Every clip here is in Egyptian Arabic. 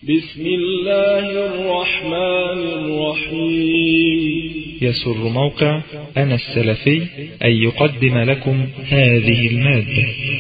بسم الله الرحمن الرحيم يسر موقع أنا السلفي أن يقدم لكم هذه المادة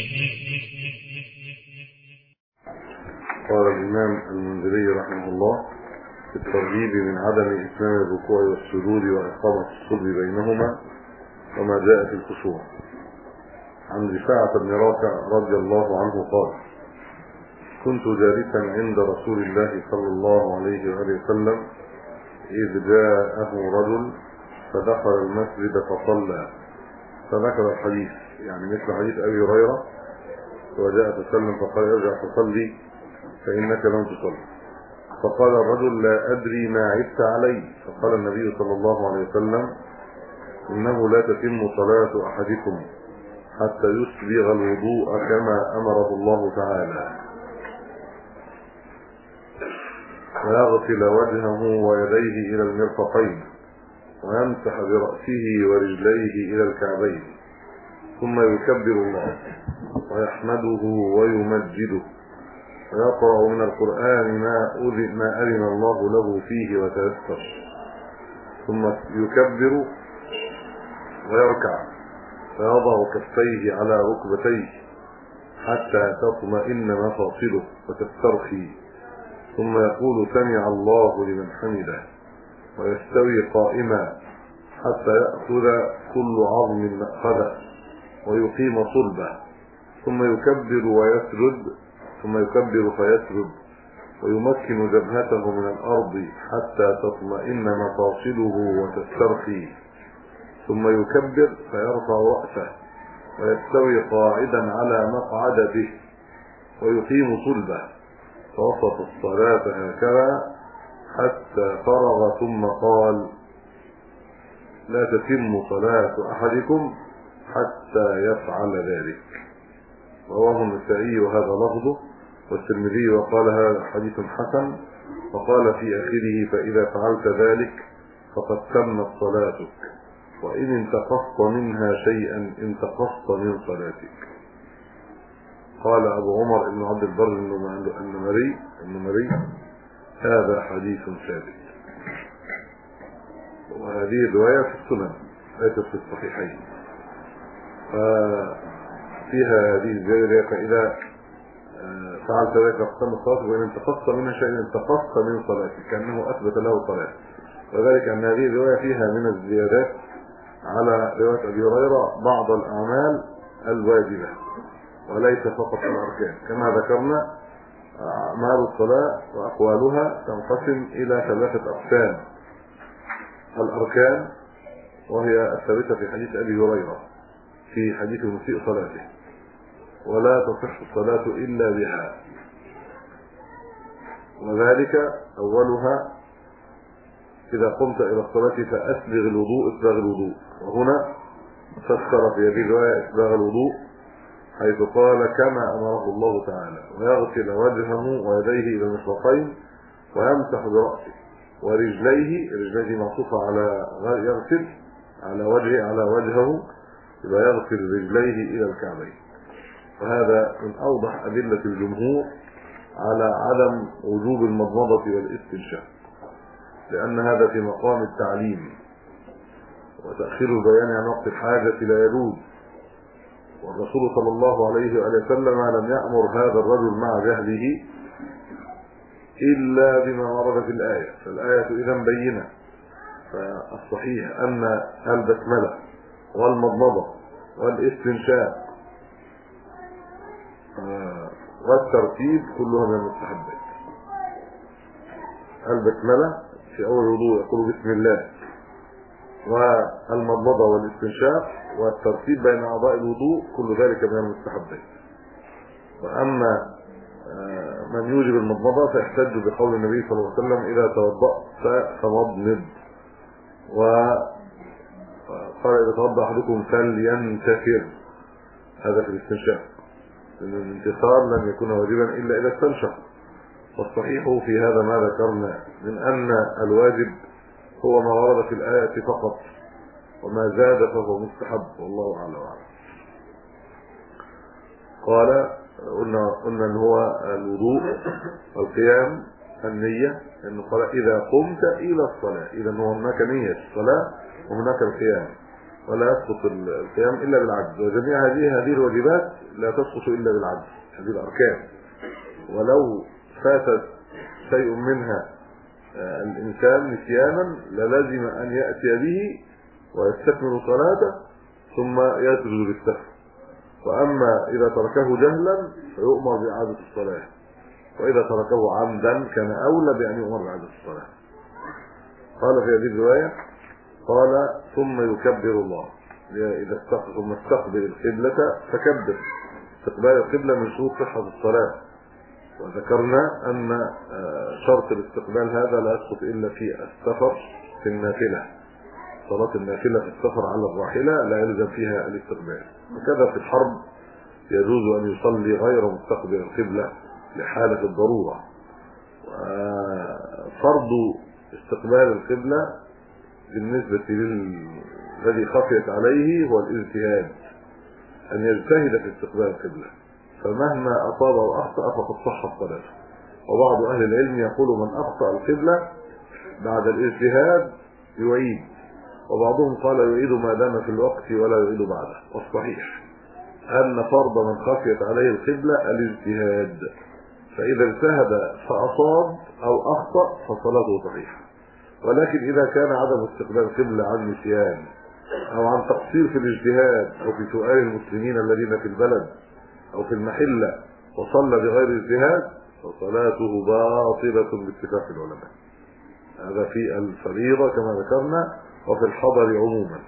قال الإمام المنذري رحمه الله في الترغيب من عدم إتمام الركوع والسجود وإقامة الصلب بينهما وما جاء في الخشوع عن رفاعة بن رافع رضي الله عنه قال كنت جالسا عند رسول الله صلى الله عليه وآله وسلم إذ جاءه رجل فدخل المسجد فصلى فذكر الحديث يعني مثل حديث أبي هريرة وجاء تسلم فقال ارجع فصلي فإنك لم تصلي فقال الرجل لا أدري ما عدت علي فقال النبي صلى الله عليه وسلم إنه لا تتم صلاة أحدكم حتى يسبغ الوضوء كما أمره الله تعالى ويغسل وجهه ويديه إلى المرفقين ويمسح برأسه ورجليه إلى الكعبين ثم يكبر الله ويحمده ويمجده ويقرأ من القرآن ما أذن, ما أذن الله له فيه وتيسر ثم يكبر ويركع فيضع كفيه على ركبتيه حتى تطمئن مفاصله وتسترخي ثم يقول سمع الله لمن حمده ويستوي قائما حتى يأخذ كل عظم مأخذه ويقيم صلبه ثم يكبر ويسجد ثم يكبر فيسجد ويمكن جبهته من الأرض حتى تطمئن مفاصله وتسترخي ثم يكبر فيرفع رأسه ويستوي قاعدا على مقعدته ويقيم صلبه فوسط الصلاة هكذا حتى فرغ ثم قال لا تتم صلاة أحدكم حتى يفعل ذلك رواه النسائي وهذا لفظه والترمذي وقال هذا حديث حسن وقال في آخره فإذا فعلت ذلك فقد تمت صلاتك وإن انتقصت منها شيئا انتقصت من صلاتك قال أبو عمر بن عبد البر النمري النمري هذا حديث ثابت وهذه الرواية في السنن ليست في الصحيحين ففيها هذه الزيادة فإذا فعلت ذلك فقدم الصلاة وإن انتقصت منها شيء انتقصت من صلاتك كأنه أثبت له صلاة وذلك أن هذه الرواية فيها من الزيادات على رواية أبي هريرة بعض الأعمال الواجبة وليس فقط الأركان كما ذكرنا أعمال الصلاة وأقوالها تنقسم إلى ثلاثة أقسام الأركان وهي الثابتة في حديث أبي هريرة في حديث مسيء صلاته ولا تصح الصلاة إلا بها وذلك أولها إذا قمت إلى الصلاة فأسبغ الوضوء إسباغ الوضوء وهنا فسر في هذه الرواية إسباغ الوضوء حيث قال كما أمره الله تعالى ويغسل وجهه ويديه إلى المشرقين ويمسح برأسه ورجليه رجليه معطوفة على يغسل على وجهه على وجهه يبقى يغسل رجليه إلى الكعبين وهذا من أوضح أدلة الجمهور على عدم وجوب المضمضة والاستنشاق لأن هذا في مقام التعليم وتأخير البيان عن وقت الحاجة لا يجوز والرسول صلى الله عليه وآله وسلم لم يأمر هذا الرجل مع جهله إلا بما ورد في الآية فالآية إذا بينة فالصحيح أن البسملة والمضمضة والاستنشاق والترتيب كلها من المستحبات البسملة في أول وضوء يقول بسم الله والمضمضة والاستنشاق والترتيب بين أعضاء الوضوء كل ذلك من المستحبات وأما من يوجب المضمضة فيحتج بقول النبي صلى الله عليه وسلم إذا توضأت فمضمض وقال إذا توضأ أحدكم فلينتفر هذا في الاستنشاق لأن الانتصار لم يكون واجبا إلا إذا استنشق والصحيح في هذا ما ذكرنا من أن الواجب هو ما ورد في الآية فقط وما زاد فهو مستحب والله أعلم قال قلنا قلنا ان هو الوضوء والقيام النية انه قال اذا قمت الى الصلاة اذا هو هناك نية الصلاة وهناك القيام ولا يسقط القيام الا بالعجز وجميع هذه هذه الواجبات لا تسقط الا بالعجز هذه الاركان ولو فاتت شيء منها الانسان نسيانا للازم ان ياتي به ويستكمل صلاته ثم يسجد بالسهو واما اذا تركه جهلا فيؤمر باعاده الصلاه واذا تركه عمدا كان اولى بان يؤمر باعاده الصلاه قال في هذه الروايه قال ثم يكبر الله اذا استقبل ثم استقبل القبلة فكبر استقبال القبلة من شروط صحة الصلاة وذكرنا ان شرط الاستقبال هذا لا يسقط الا في السفر في النافلة صلاة النافلة في السفر على الراحلة لا يلزم فيها الاستقبال وكذا في الحرب يجوز ان يصلي غير مستقبل القبلة لحالة الضرورة وفرض استقبال القبلة بالنسبة للذي خفيت عليه هو الاجتهاد أن يجتهد في استقبال القبلة فمهما أصاب أو أخطأ فقد صحت صلاته وبعض أهل العلم يقول من أخطأ القبلة بعد الاجتهاد يعيد وبعضهم قال يعيد ما دام في الوقت ولا يعيد بعده والصحيح أن فرض من خفيت عليه القبلة الاجتهاد فإذا اجتهد فأصاب أو أخطأ فصلاته صحيحة ولكن إذا كان عدم استقبال القبلة عن نسيان أو عن تقصير في الاجتهاد أو في سؤال المسلمين الذين في البلد أو في المحلة وصلى بغير اجتهاد فصلاته باطلة باتفاق العلماء هذا في الفريضة كما ذكرنا وفي الحضر عموما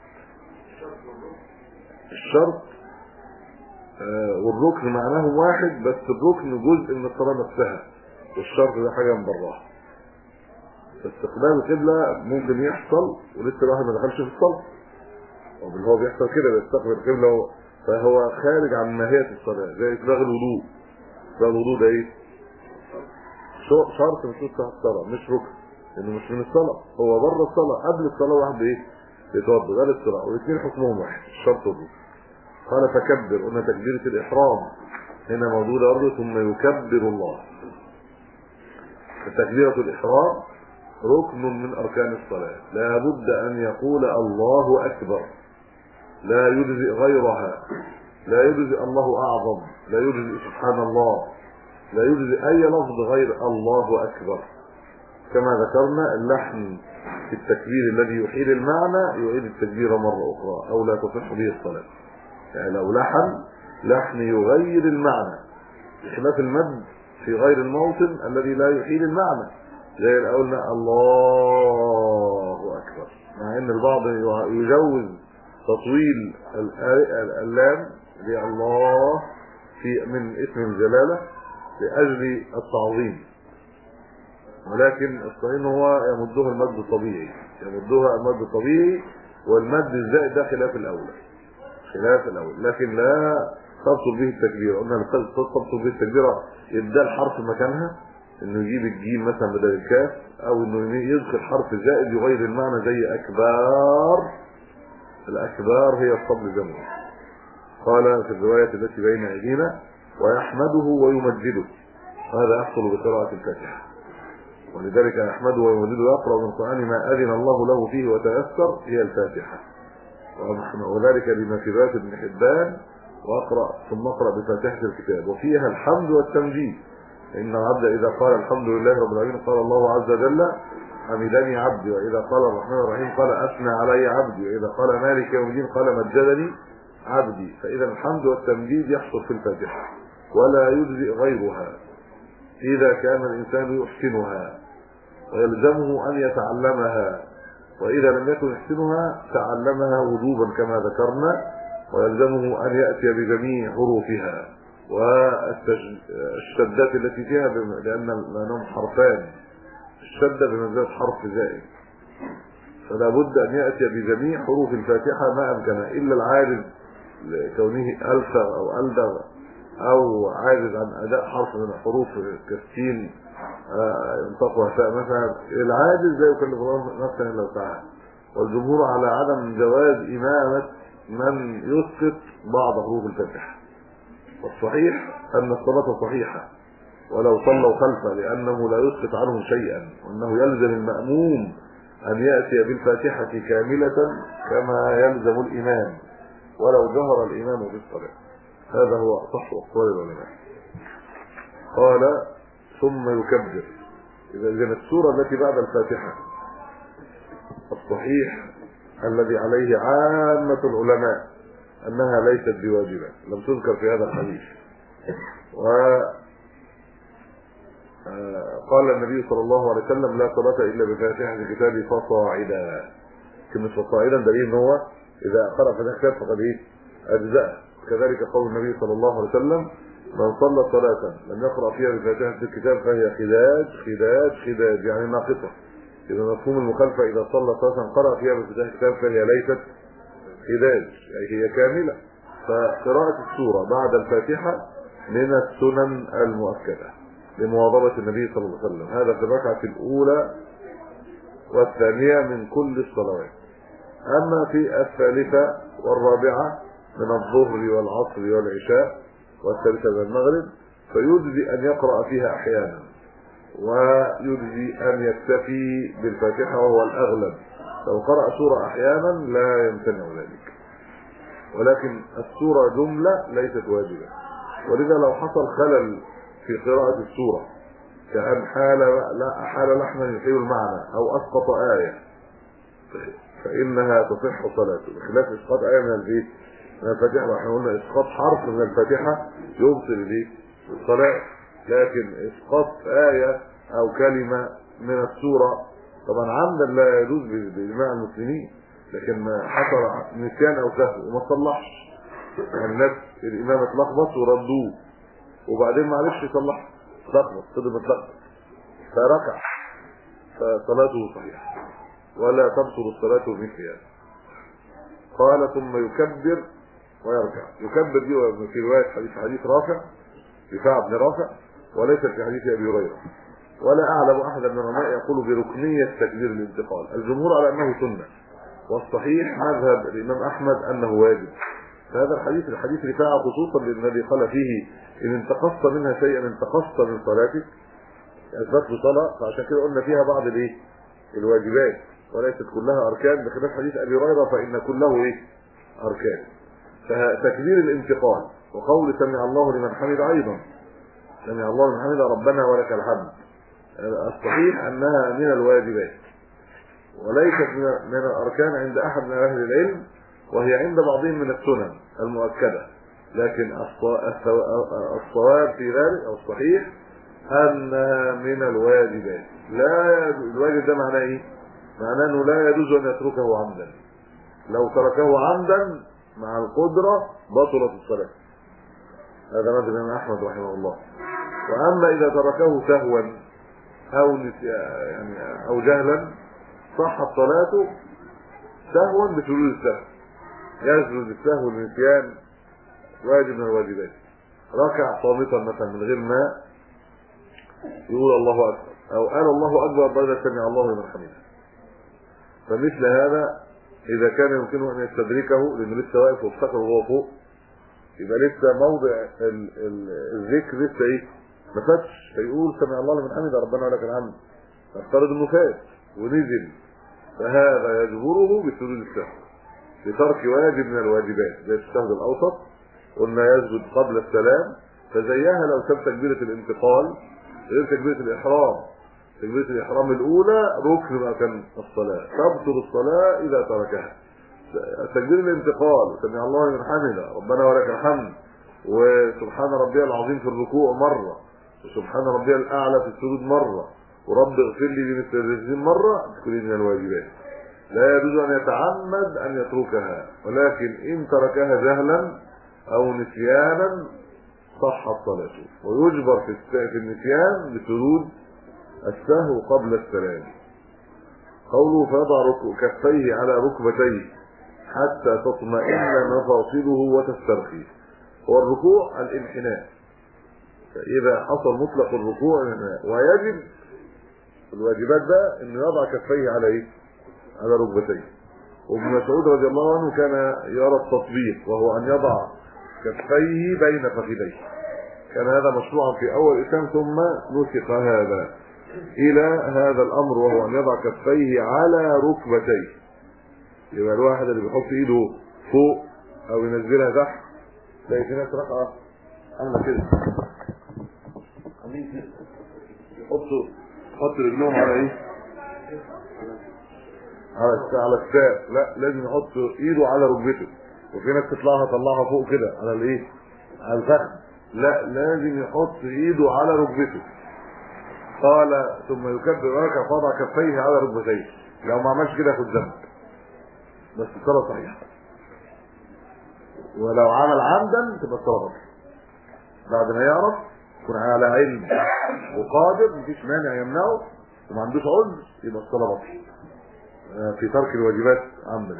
الشرط آه والركن معناه واحد بس الركن جزء من الصلاة نفسها والشرط ده حاجة من براها استقبال القبلة ممكن يحصل ولسه الواحد ما دخلش في الصلاة واللي هو بيحصل كده بيستقبل القبلة فهو خارج عن ماهية الصلاة زي إسباغ الوضوء إسباغ الوضوء ده إيه؟ شرط من شروط الصلاة مش ركن لأنه مش من الصلاة هو بره الصلاة قبل الصلاة واحد إيه؟ يتوضا غير الصلاة والاثنين حكمهم واحد الشرط والركن قال فكبر قلنا تكبيرة الإحرام هنا موجودة برضه ثم يكبر الله فتكبيرة الإحرام ركن من أركان الصلاة لا بد أن يقول الله أكبر لا يجزئ غيرها لا يجزئ الله أعظم لا يجزئ سبحان الله لا يجزئ أي لفظ غير الله أكبر كما ذكرنا اللحن في التكبير الذي يحيل المعنى يعيد التكبير مرة أخرى أو لا تصح به الصلاة يعني لو لحن لحن يغير المعنى بخلاف المد في غير الموطن الذي لا يحيل المعنى زي اللي قلنا الله اكبر مع ان البعض يجوز تطويل اللام لله في من اسم الجلاله لاجل التعظيم ولكن الصحيح هو يمدها المد الطبيعي يمدها المد الطبيعي والمد الزائد ده خلاف الاولى خلاف الاول لكن لا تبطل به التكبير قلنا تبطل به التكبيره ابدال حرف مكانها انه يجيب الجيم مثلا بدل الكاف او انه يدخل حرف زائد يغير المعنى زي اكبار الاكبار هي الصبر جمع قال في الروايه التي بين ايدينا ويحمده ويمجده هذا يحصل بقراءه الفاتحه ولذلك يحمده ويمجده يقرا من القران ما اذن الله له فيه وتيسر هي الفاتحه وذلك لما في روايه ابن حبان واقرا ثم اقرا بفاتحه الكتاب وفيها الحمد والتمجيد ان العبد اذا قال الحمد لله رب العالمين قال الله عز وجل حمدني عبدي واذا قال الرحمن الرحيم قال اثنى علي عبدي واذا قال مالك يوم الدين قال مجدني عبدي فاذا الحمد والتمجيد يحصل في الفاتحه ولا يجزئ غيرها اذا كان الانسان يحسنها ويلزمه ان يتعلمها واذا لم يكن يحسنها تعلمها وجوبا كما ذكرنا ويلزمه ان ياتي بجميع حروفها والشدات التي فيها لان لانهم حرفان الشده بمنزله حرف زائد فلا بد ان ياتي بجميع حروف الفاتحه ما امكن الا العاجز لكونه الفغ او الدغ او عاجز عن اداء حرف من الحروف كالسين ينطق وفاء مثلا العاجز لا يكلف الله نفسا الا وسعها والجمهور على عدم جواز امامه من يسقط بعض حروف الفاتحه والصحيح ان الصلاه صحيحه ولو صلوا خلفه لأنه لا يسقط عنهم شيئا وأنه يلزم المأموم أن يأتي بالفاتحة كاملة كما يلزم الإمام ولو جهر الإمام بالصلاة هذا هو أصح أقوال العلماء قال ثم يكبر إذا إذن السورة التي بعد الفاتحة الصحيح الذي عليه عامة العلماء أنها ليست بواجبة لم تذكر في هذا الحديث و قال النبي صلى الله عليه وسلم لا صلاة إلا بفاتحة الكتاب فصاعدا كلمة فصاعدا دليل ان هو إذا قرأ في الكتاب فقد إيه أجزاء كذلك قول النبي صلى الله عليه وسلم من صلى صلاة لم يقرأ فيها بفاتحة الكتاب فهي خداج خداج خداج يعني ناقصة إذا مفهوم المخالفة إذا صلى صلاة قرأ فيها بفاتحة الكتاب فهي ليست خداج أي هي كاملة فقراءة السورة بعد الفاتحة من السنن المؤكده لمواظبة النبي صلى الله عليه وسلم هذا في الركعة الأولى والثانية من كل الصلوات أما في الثالثة والرابعة من الظهر والعصر والعشاء والثالثة من المغرب فيجزي أن يقرأ فيها أحيانا ويجزي أن يكتفي بالفاتحة وهو الأغلب لو قرأ سورة أحيانا لا يمتنع ذلك ولكن السورة جملة ليست واجبة ولذا لو حصل خلل في قراءة السورة كأن حال لا حال لحنا يحيل المعنى أو أسقط آية فإنها تصح صلاته بخلاف إسقاط آية من البيت من الفاتحة احنا قلنا إسقاط حرف من الفاتحة يبطل البيت الصلاة لكن إسقاط آية أو كلمة من السورة طبعا عمدا لا يجوز بإجماع المسلمين لكن ما حصل نسيان أو سهو وما صلحش يعني الناس الإمام اتلخبط وردوه وبعدين ما عرفش يصلح لخبط فضل متلخبط فركع فصلاته صحيحه ولا تبطل الصلاه بمثلها قال ثم يكبر ويركع يكبر دي في روايه حديث حديث رافع رفاعه بن رافع وليست في حديث ابي هريره ولا اعلم احدا من العلماء يقول بركنيه تكبير الانتقال الجمهور على انه سنه والصحيح مذهب الامام احمد انه واجب هذا الحديث الحديث رفاعه خصوصا للنبي قال فيه ان انتقصت منها شيئا انتقصت من صلاتك اثبت صلاه فعشان كده قلنا فيها بعض الايه الواجبات وليست كلها اركان بخلاف حديث ابي هريره فان كله ايه اركان فتكبير الانتقال وقول سمع الله لمن حمد ايضا سمع الله لمن حمد ربنا ولك الحمد الصحيح انها من الواجبات وليست من الاركان عند احد من اهل العلم وهي عند بعضهم من السنن المؤكده لكن الصواب في ذلك او الصحيح انها من الواجبات لا الواجب ده معناه ايه معناه انه لا يجوز ان يتركه عمدا لو تركه عمدا مع القدره بطلت الصلاه هذا مذهب الامام احمد رحمه الله واما اذا تركه سهوا او يعني او جهلا صحت صلاته سهوا بسجود السهو يسجد السهو النسيان واجب من الواجبات ركع صامتا مثلا من غير ما يقول الله اكبر او قال الله اكبر بعد سمع الله لمن حمده فمثل هذا اذا كان يمكنه ان يستدركه لانه لسه واقف وافتكر وهو فوق يبقى لسه موضع ال ال الذكر لسه ايه ما فاتش فيقول سمع الله لمن حمده ربنا ولك الحمد نفترض انه فات ونزل فهذا يجبره بسجود السهو لترك واجب من الواجبات زي الشهد الاوسط قلنا يسجد قبل السلام فزيها لو ساب تكبيره الانتقال غير تكبيره الاحرام تكبيره الاحرام الاولى ركن مكان الصلاه تبطل الصلاه اذا تركها تكبير الانتقال سمع الله لمن حمده ربنا ولك الحمد وسبحان ربي العظيم في الركوع مره وسبحان ربي الاعلى في السجود مره ورب اغفر لي بمثل الرجلين مره تكون من الواجبات لا يجوز ان يتعمد ان يتركها ولكن ان تركها جهلا او نسيانا صحت صلاته ويجبر في في النسيان بسجود السهو قبل السلام قوله فيضع كفيه على ركبتيه حتى تطمئن مفاصله وتسترخي هو الركوع الانحناء فاذا حصل مطلق الركوع ويجب الواجبات بقى انه يضع كفيه على ايه على ركبتيه وابن مسعود رضي الله عنه كان يرى التطبيق وهو ان يضع كفيه بين فخذيه كان هذا مشروعا في اول الاسلام ثم نسخ هذا الى هذا الامر وهو ان يضع كفيه على ركبتيه يبقى الواحد اللي بيحط ايده فوق او ينزلها تحت تلاقي في ناس رقعه عامله كده عاملين كده يحطوا يحط رجلهم على ايه على الس- على الساق لا لازم يحط ايده على ركبته وفي ناس تطلعها طلعها فوق كده على الايه على الفخذ لا لازم يحط ايده على ركبته قال ثم يكبر وركع فوضع كفيه على ركبتيه لو ما عملش كده ياخد ذنب بس الصلاه صحيحه ولو عمل عمدا تبقى الصلاه غلط بعد ما يعرف يكون على علم وقادر مفيش مانع يمنعه وما عندوش عذر يبقى الصلاه باطله آه، في ترك الواجبات عمدا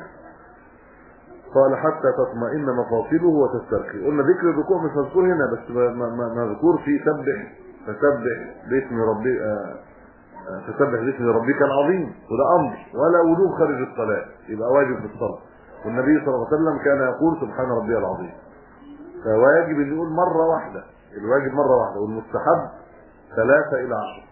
قال حتى تطمئن مفاصله وتسترخي قلنا ذكر الركوع مش مذكور هنا بس م- م- مذكور في سبح فسبح باسم ربي آه، آه، فسبح باسم ربك العظيم وده امر ولا وجوب خارج الصلاه يبقى واجب في الصلاه والنبي صلى الله عليه وسلم كان يقول سبحان ربي العظيم فواجب ان يقول مره واحده الواجب مره واحده والمستحب ثلاثه الى عشر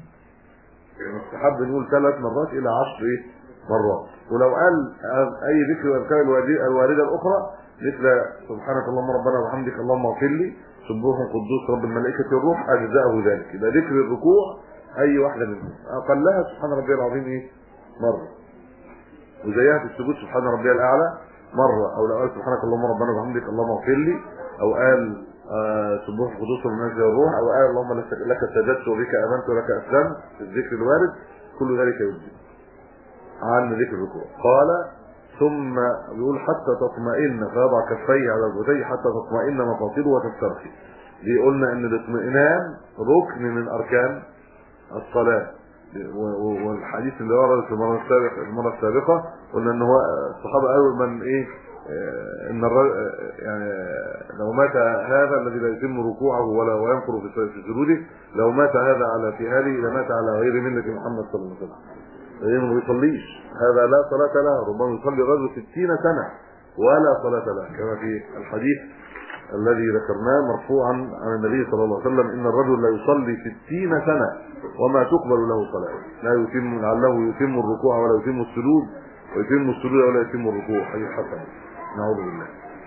المستحب نقول ثلاث مرات الى عشر ايه مرات ولو قال اي ذكر من الاذكار الوارده الوارده الاخرى مثل سبحانك اللهم ربنا وبحمدك اللهم اغفر لي سبوح قدوس رب الملائكه والروح اجزاءه ذلك يبقى ذكر الركوع اي واحده منهم اقلها سبحان ربي العظيم ايه مره وزيها في السجود سبحان ربي الاعلى مره او لو قال سبحانك اللهم ربنا وبحمدك اللهم اغفر لي او قال آه، سبوح قدوس المنزل الروح او قال اللهم لك لك سجدت وبك امنت ولك اسلمت في الذكر الوارد كل ذلك يجزي عن ذكر الركوع قال ثم بيقول حتى تطمئن فيضع كفيه على ركبتيه حتى تطمئن مفاصله وتسترخي دي قلنا ان الاطمئنان ركن من اركان الصلاه و- و- والحديث اللي ورد في المره السابقه المره السابقه قلنا ان هو الصحابه قالوا من ايه آه، ان الرجل يعني آه، لو مات هذا الذي لا يتم ركوعه ولا وينفر في في سجوده لو مات هذا على فهاله لمات على غير مله محمد صلى الله عليه وسلم لانه ما بيصليش هذا لا صلاه له ربما يصلي الرجل 60 سنه ولا صلاه له كما في الحديث الذي ذكرناه مرفوعا عن النبي صلى الله عليه وسلم ان الرجل لا يصلي 60 سنه وما تقبل له صلاه لا يتم لعله يتم الركوع ولا يتم السجود ويتم السجود ولا يتم الركوع حديث حسن نعوذ بالله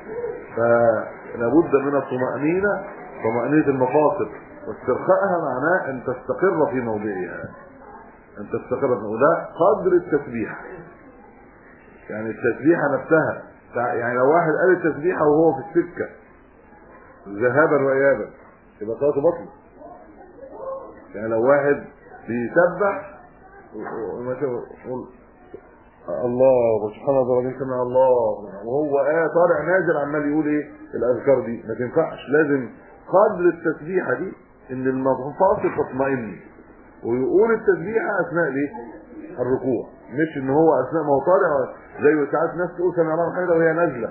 فلابد من الطمأنينة طمأنينة المفاصل واسترخائها معناه ان تستقر في موضعها ان تستقر في وده قدر التسبيح يعني التسبيحة نفسها يعني لو واحد قال التسبيحة وهو في السكة ذهابا وإيابا يبقى صلاته بطل يعني لو واحد بيسبح يقول الله سبحان الله العظيم سمع الله وهو آه طالع نازل عمال يقول ايه الاذكار دي ما تنفعش لازم قدر التسبيحه دي ان المفاصل تطمئن ويقول التسبيحه اثناء الايه الركوع مش ان هو اثناء ما هو طالع زي ساعات ناس تقول سمع الله الحمد وهي نازله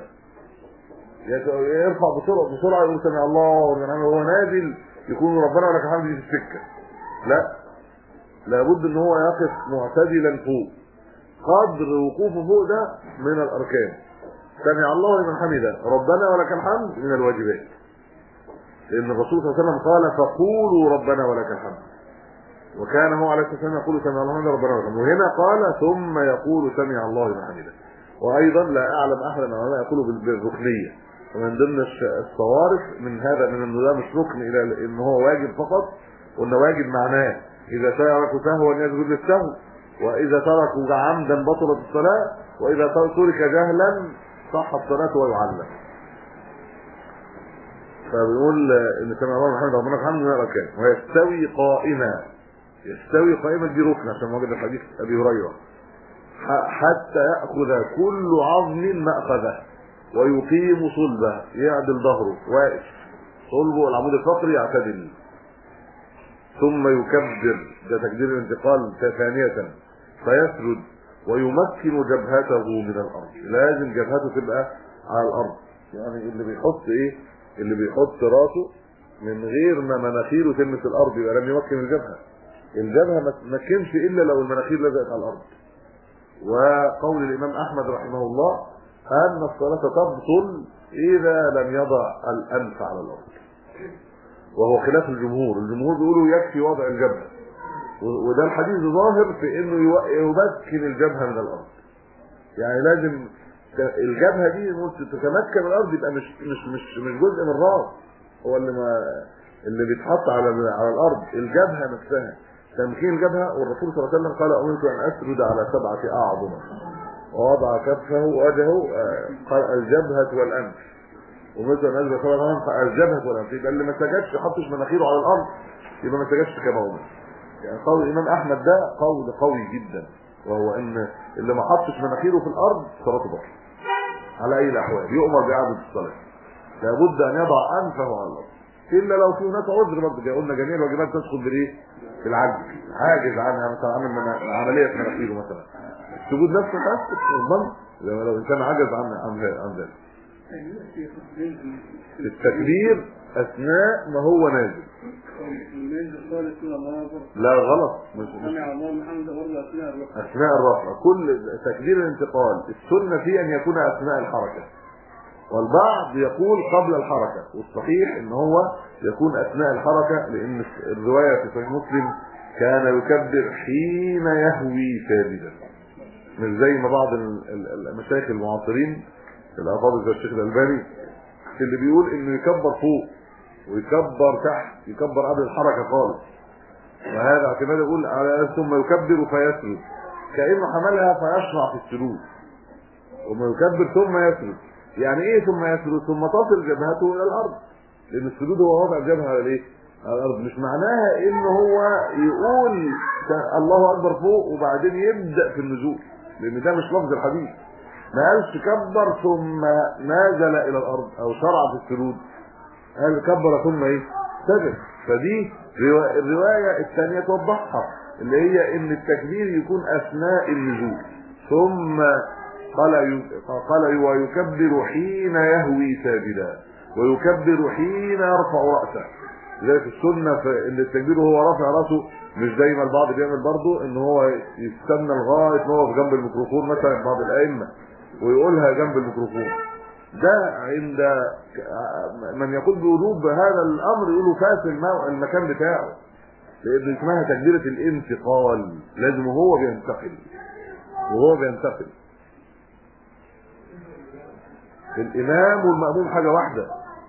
يرفع بسرعه بسرعه يقول سمع الله وهو نازل يكون ربنا ولك الحمد في السكه لا لابد ان هو يقف معتدلا فوق قدر وقوفه فوق ده من الاركان سمع الله لمن حمده ربنا ولك الحمد من الواجبات لان الرسول صلى الله عليه وسلم قال فقولوا ربنا ولك الحمد وكان هو عليه الصلاه والسلام يقول سمع الله لمن ربنا ولك الحمد وهنا قال ثم يقول سمع الله لمن حمده وايضا لا اعلم احدا من العلماء يقول بالركنيه ومن ضمن الصوارف من هذا من انه ده مش ركن الى ان هو واجب فقط وانه واجب معناه اذا تركوا سهوا يسجد للسهو واذا تركوا عمدا بطلت الصلاه واذا ترك جهلا صحت الصلاه ويعلم فبيقول ان سمع الله محمد ربنا الحمد من الاركان ويستوي قائما يستوي قائما دي ركن عشان موجود في حديث ابي هريره حتى ياخذ كل عظم ماخذه ويقيم صلبه يعدل ظهره واقف صلبه العمود الفقري يعتدل ثم يكبر ده تكبير الانتقال ثانية فيسجد ويمكن جبهته من الارض لازم جبهته تبقى على الارض يعني اللي بيحط ايه اللي بيحط راسه من غير ما مناخيره تلمس الارض يبقى لم يمكن الجبهه الجبهه ما تمكنش الا لو المناخير لزقت على الارض وقول الامام احمد رحمه الله ان الصلاه تبطل اذا لم يضع الانف على الارض وهو خلاف الجمهور الجمهور بيقولوا يكفي وضع الجبهه و- وده الحديث ظاهر في انه يو- يمكن الجبهه من الارض يعني لازم ت- الجبهه دي نقول تتمكن من الارض يبقى مش مش مش مش جزء من الراس هو اللي ما اللي بيتحط على على الارض الجبهه نفسها تمكين الجبهه والرسول صلى الله عليه وسلم قال امرت ان اسجد على سبعه اعظم ووضع كفه وجهه آه، قال الجبهه والانف ومثل ان اسجد صلى الله عليه وسلم الجبهه والانف يبقى اللي ما سجدش حطش مناخيره على الارض يبقى ما سجدش كما امر يعني قول الامام احمد ده قول قوي جدا وهو ان اللي ما حطش مناخيره في الارض صلاته باطله على اي الاحوال يؤمر باعاده الصلاه لابد ان يضع انفه على الارض الا لو في هناك عذر برضه زي قلنا جميع الواجبات تسقط بالايه؟ بالعجز عاجز عنها مثلا عامل من عمليه في مناخيره مثلا السجود نفسه خلاص يضمن لو لو انسان عجز عن عن عن ذلك التكبير اثناء ما هو نازل لا غلط مش مش سمع الله من حمده برضه اثناء الركوع اثناء الرفع كل تكبير الانتقال السنه فيه ان يكون اثناء الحركه والبعض يقول قبل الحركه والصحيح ان هو يكون اثناء الحركه لان الروايه في صحيح مسلم كان يكبر حين يهوي ساجدا مش زي ما بعض ال- ال- المشايخ المعاصرين الافاضل زي الشيخ الالباني اللي بيقول انه يكبر فوق ويكبر تحت يكبر قبل الحركه خالص وهذا اعتماد يقول على ثم يكبر فيسجد كانه حملها فيشرع في السجود ثم يكبر ثم يسجد يعني ايه ثم يسجد ثم تصل جبهته الى الارض لان السجود هو وضع الجبهه على الايه على الارض مش معناها ان هو يقول الله اكبر فوق وبعدين يبدا في النزول لان ده مش لفظ الحديث ما قالش كبر ثم نازل الى الارض او شرع في السجود قال كبر ثم ايه سجد فدي روا- الروايه الثانيه توضحها اللي هي ان التكبير يكون اثناء النزول ثم قال ي- قال ويكبر حين يهوي ساجدا ويكبر حين يرفع راسه لذلك السنه في ان التكبير وهو رافع راسه مش زي ما البعض بيعمل برضه ان هو يستنى لغايه ما هو في جنب الميكروفون مثلا بعض الائمه ويقولها جنب الميكروفون ده عند من يقول بوجوب هذا الامر يقولوا فات المو- المكان بتاعه لان اسمها تكبيره الانتقال لازم وهو بينتقل وهو بينتقل الامام والماموم حاجه واحده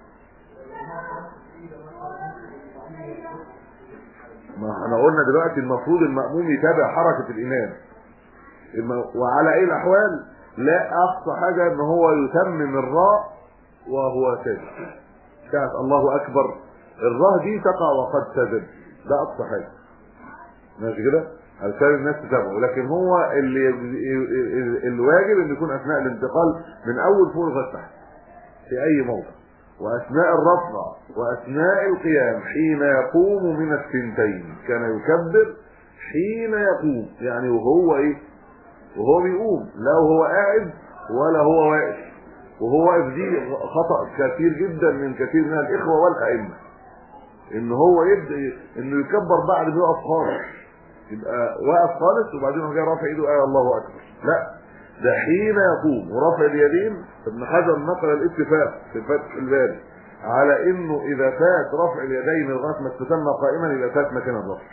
ما احنا قلنا دلوقتي المفروض الماموم يتابع حركه الامام الم- وعلى اي الاحوال لا اقصى حاجه ان هو يتمم الراء وهو ساجد كانت الله اكبر الراء دي تقع وقد سجد ده اقصى حاجه ماشي كده علشان الناس تتابعه لكن هو اللي الواجب ان يكون اثناء الانتقال من اول فوق لغايه تحت في اي موضع واثناء الرفع واثناء القيام حين يقوم من الثنتين كان يكبر حين يقوم يعني وهو ايه وهو بيقوم لا وهو قاعد ولا هو واقف وهو واقف دي خطأ كثير جدا من كثير من الإخوة والأئمة إن هو يبدأ إنه يكبر بعد ما يقف خالص يبقى واقف خالص وبعدين هو جاي رافع ايده آية الله أكبر لا ده حين يقوم ورفع اليدين ابن حجر نقل الاتفاق في فتح الباري على انه اذا فات رفع اليدين لغايه ما استتم قائما يبقى فات مكان الرفع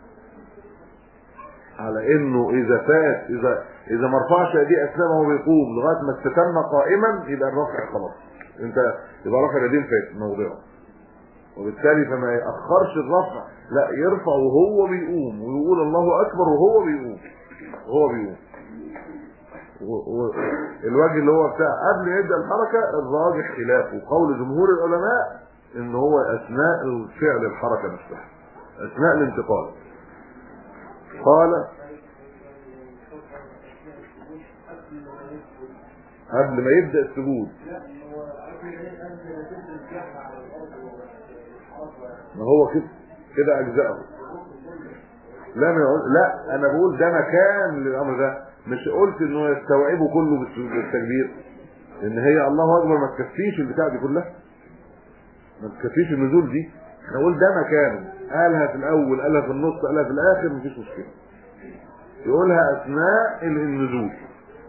على انه اذا فات اذا اذا ما رفعش ايديه اثناء ما هو بيقوم لغايه ما استتم قائما يبقى الرفع خلاص انت يبقى رفع اليدين فات موضعه وبالتالي فما ياخرش الرفع لا يرفع وهو بيقوم ويقول الله اكبر وهو بيقوم وهو بيقوم و- و- الوجه اللي هو بتاع قبل ما يبدا الحركه الراجح خلافه قول جمهور العلماء ان هو اثناء الفعل الحركه نفسها اثناء الانتقال قال قبل ما يبدا السجود ما هو كده كده اجزاءه لا ما يقول لا انا بقول ده مكان للامر ده مش قلت انه يستوعبه كله بالس- بالتكبير ان هي الله اكبر ما تكفيش البتاع دي كلها ما تكفيش النزول دي احنا نقول ده مكانه قالها في الاول قالها في النص قالها في الاخر مفيش مشكله يقولها اثناء النزول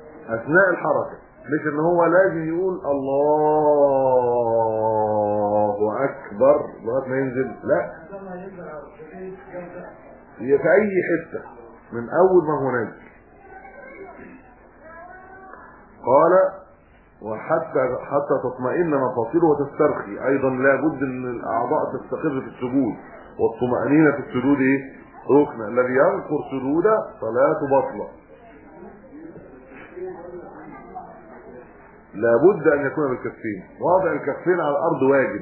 اثناء الحركه مش ان هو لازم يقول الله وهو اكبر لغايه ما ينزل لا هي في اي حته من اول ما هو نازل قال وحتى حتى تطمئن مفاصله وتسترخي ايضا لابد ان الاعضاء تستقر في السجود والطمأنينة في السجود ايه ركن الذي ينقر سجوده صلاته باطله لابد ان يكون بالكفين وضع الكفين على الارض واجب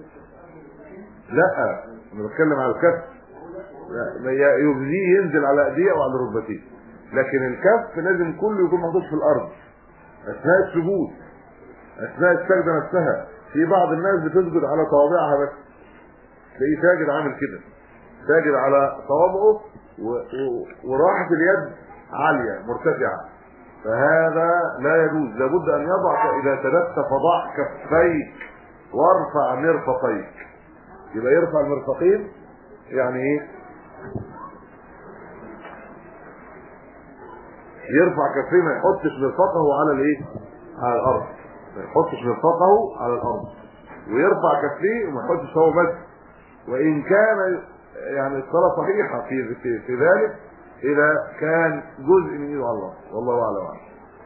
لا انا بتكلم على الكف لا يجزيه ينزل على ايديه او على ركبتيه لكن الكف لازم كله يكون محطوط في الارض اثناء السجود اثناء السجده نفسها في بعض الناس بتسجد على صوابعها بس تلاقيه ساجد عامل كده ساجد على صوابعه و... و... وراحه اليد عاليه مرتفعه فهذا لا يجوز لابد ان يضع اذا سجدت فضع كفيك وارفع مرفقيك يبقى يرفع المرفقين يعني ايه يرفع كفيه ما يحطش مرفقه على الايه على الارض ما يحطش مرفقه على الارض ويرفع كفيه وما يحطش هو بس وان كان يعني الصلاه صحيحه في في, في ذلك اذا كان جزء من ايده على الله والله اعلم عنه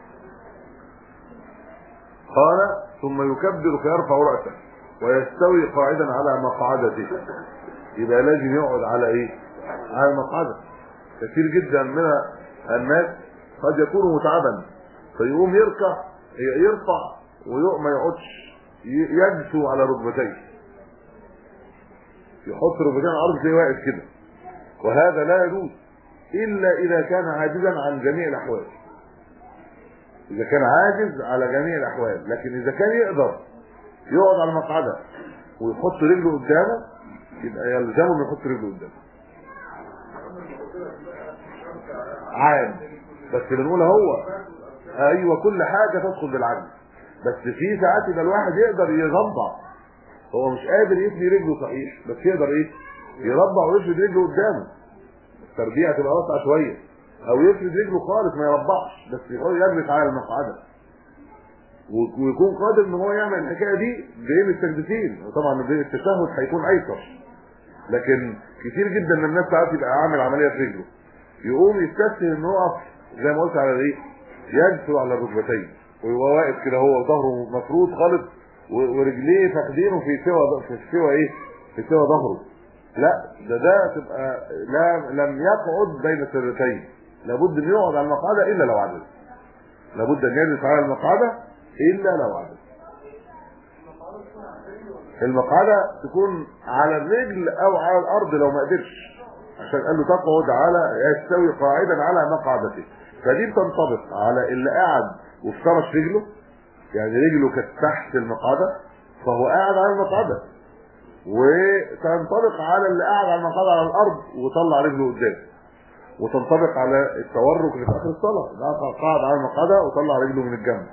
قال ثم يكبر فيرفع راسه ويستوي قاعدا على مقعدته يبقى لازم يقعد على ايه على المقعده كثير جدا من الناس قد يكون متعبا فيقوم يركع يرفع وما يقعدش يجثو على ركبتيه يحط ركبتين على الارض زي واقف كده وهذا لا يجوز الا اذا كان عاجزا عن جميع الاحوال اذا كان عاجز على جميع الاحوال لكن اذا كان يقدر يقعد على المقعده ويحط رجله قدامه يبقى يلزمه انه يحط رجله قدامه عام بس بنقول هو ايوه كل حاجه تدخل بالعجز بس في ساعات يبقى الواحد يقدر يربع هو مش قادر يثني رجله صحيح بس يقدر ايه يربع ويفرد رجله قدامه التربيع تبقى واسعه شويه او يفرد رجله خالص ما يربعش بس يقول يجلس على المقعده ويكون قادر ان هو يعمل الحكايه دي بين السجدتين وطبعا بين التشهد هيكون ايسر لكن كتير جدا من الناس ساعات يبقى عامل عمليه في رجله يقوم يستسهل انه يقف زي ما قلت على الايه يجثو على الركبتين ويبقى واقف كده هو ظهره مفروض خالص ورجليه فاخدينه في سوى في سوى ايه في سوى ظهره لا ده ده تبقى لا لم يقعد بين السرتين لابد ان يقعد على المقعده الا لو عجز لابد ان يجلس على المقعده الا لو عجز المقعده تكون على الرجل او على الارض لو ما قدرش عشان قال له تقعد على يستوي قاعدا على مقعدته فدي بتنطبق على اللي قاعد وافترش رجله يعني رجله كانت تحت المقعده فهو قاعد على المقعده وتنطبق على اللي قاعد على المقعده على الارض وطلع رجله قدام وتنطبق على التورك اللي في اخر الصلاه ده قاعد على المقعده وطلع رجله من الجنب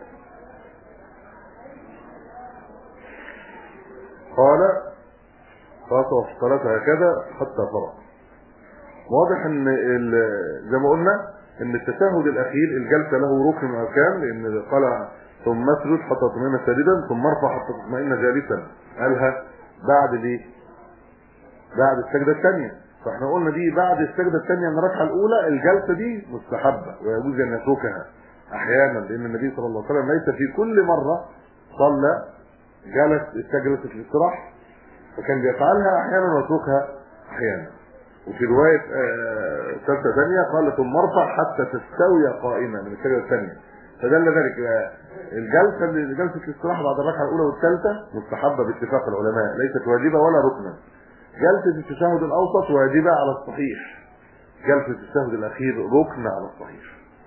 قال خاطب الصلاه هكذا حتى فرغ واضح ان زي ما قلنا ان التشهد الاخير الجلسه له ركن من الاركان لان قال ثم اسجد حتى تطمئن ساجدا ثم ارفع حتى تطمئن جالسا قالها بعد الايه بعد السجده الثانيه فاحنا قلنا دي بعد السجده الثانيه من الركعه الاولى الجلسه دي مستحبه ويجوز ان يتركها احيانا لان النبي صلى الله عليه وسلم ليس في كل مره صلى جلس استجلس في الاستراحه فكان بيفعلها احيانا ويتركها احيانا وفي رواية ثالثة ثانية قال ثم ارفع حتى تستوي قائمة من السجدة الثانية فدل ذلك الجلسة جلسة الاستراحة بعد الركعة الأولى والثالثة مستحبة باتفاق العلماء ليست واجبة ولا ركنا جلسة التشهد الأوسط واجبة على الصحيح جلسة التشهد الأخير ركن على الصحيح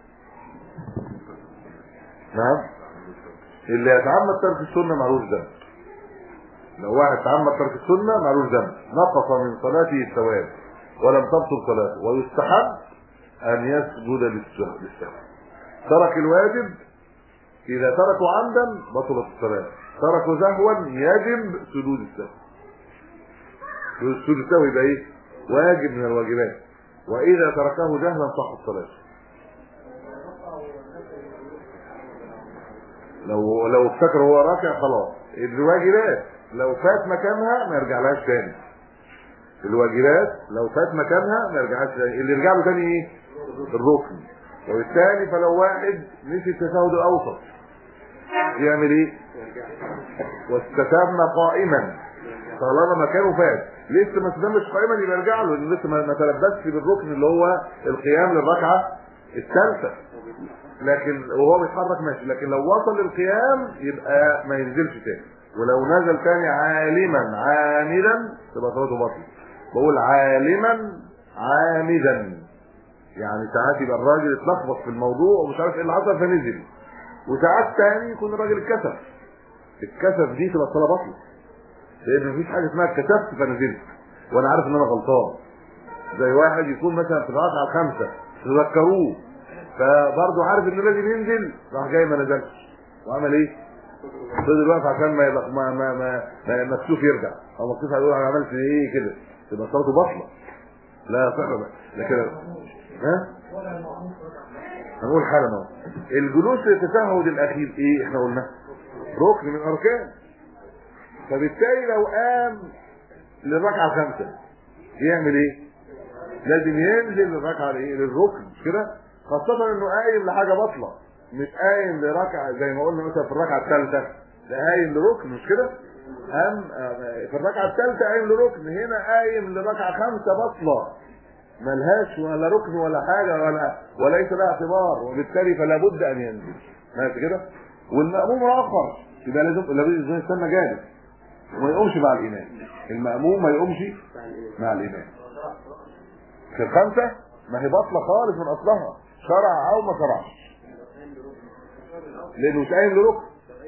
نعم اللي يتعمد ترك السنة معلوش ذنب لو واحد تعمد ترك السنة معلوش ذنب نقص من صلاته الثواب ولم تبطل صلاته ويستحب ان يسجد للسهو ترك الواجب اذا تركوا عمدا بطلت الصلاه تركوا سهوا يجب سجود السهو سجود السهو يبقى ايه واجب من الواجبات واذا تركه جهلا صحت صلاته لو لو افتكر هو راكع خلاص الواجبات لو فات مكانها ما يرجعلهاش تاني الواجبات لو فات مكانها ما يرجعهاش تاني اللي يرجع له تاني ايه الركن وبالتالي فلو واحد نسي التشهد الاوسط يعمل ايه واستتم قائما طالما مكانه فات لسه ما استتمش قائما يبقى يرجع له لأنه لسه ما ما تلبسش بالركن اللي هو القيام للركعه الثالثه لكن وهو بيتحرك ماشي لكن لو وصل للقيام يبقى ما ينزلش تاني ولو نزل تاني عالما عامدا تبقى صلاته باطله بقول عالما عامدا يعني ساعات يبقى الراجل اتلخبط في الموضوع ومش عارف ايه اللي حصل فنزل وساعات تاني يكون الراجل اتكسف الكسف دي تبقى الصلاه باطله لان مفيش حاجه اسمها اتكسفت فنزلت وانا عارف ان انا غلطان زي واحد يكون مثلا في الركعه الخامسه تذكروه فبرضه عارف انه لازم ينزل راح جاي ما نزلش وعمل ايه؟ فضل واقف عشان ما يبقى ما ما ما, ما مكسوف يرجع او مكسوف هيقول انا عملت ايه كده تبقى صلاته باطله لا صح بقى لكن ها هنقول حالا اهو الجلوس للتشهد الاخير ايه احنا قلنا ركن من اركان فبالتالي لو قام للركعه الخامسه يعمل ايه لازم ينزل للركعه الايه للركن مش كده خاصه انه قايم لحاجه باطله مش قايم لركعه زي ما قلنا مثلا في الركعه الثالثه ده قايم لركن مش كده قام في الركعه الثالثه قايم لركن هنا قايم لركعه خامسه باطله ملهاش ولا ركن ولا حاجه ولا وليس لها اعتبار وبالتالي فلا بد ان ينزل ماشي كده والمأموم اخر يبقى لازم لازم يستنى جالس وما يقومش مع الامام المأموم ما يقومش مع الامام في الخمسه ما هي باطله خالص من اصلها شرع او ما شرعش لانه مش قايم لركن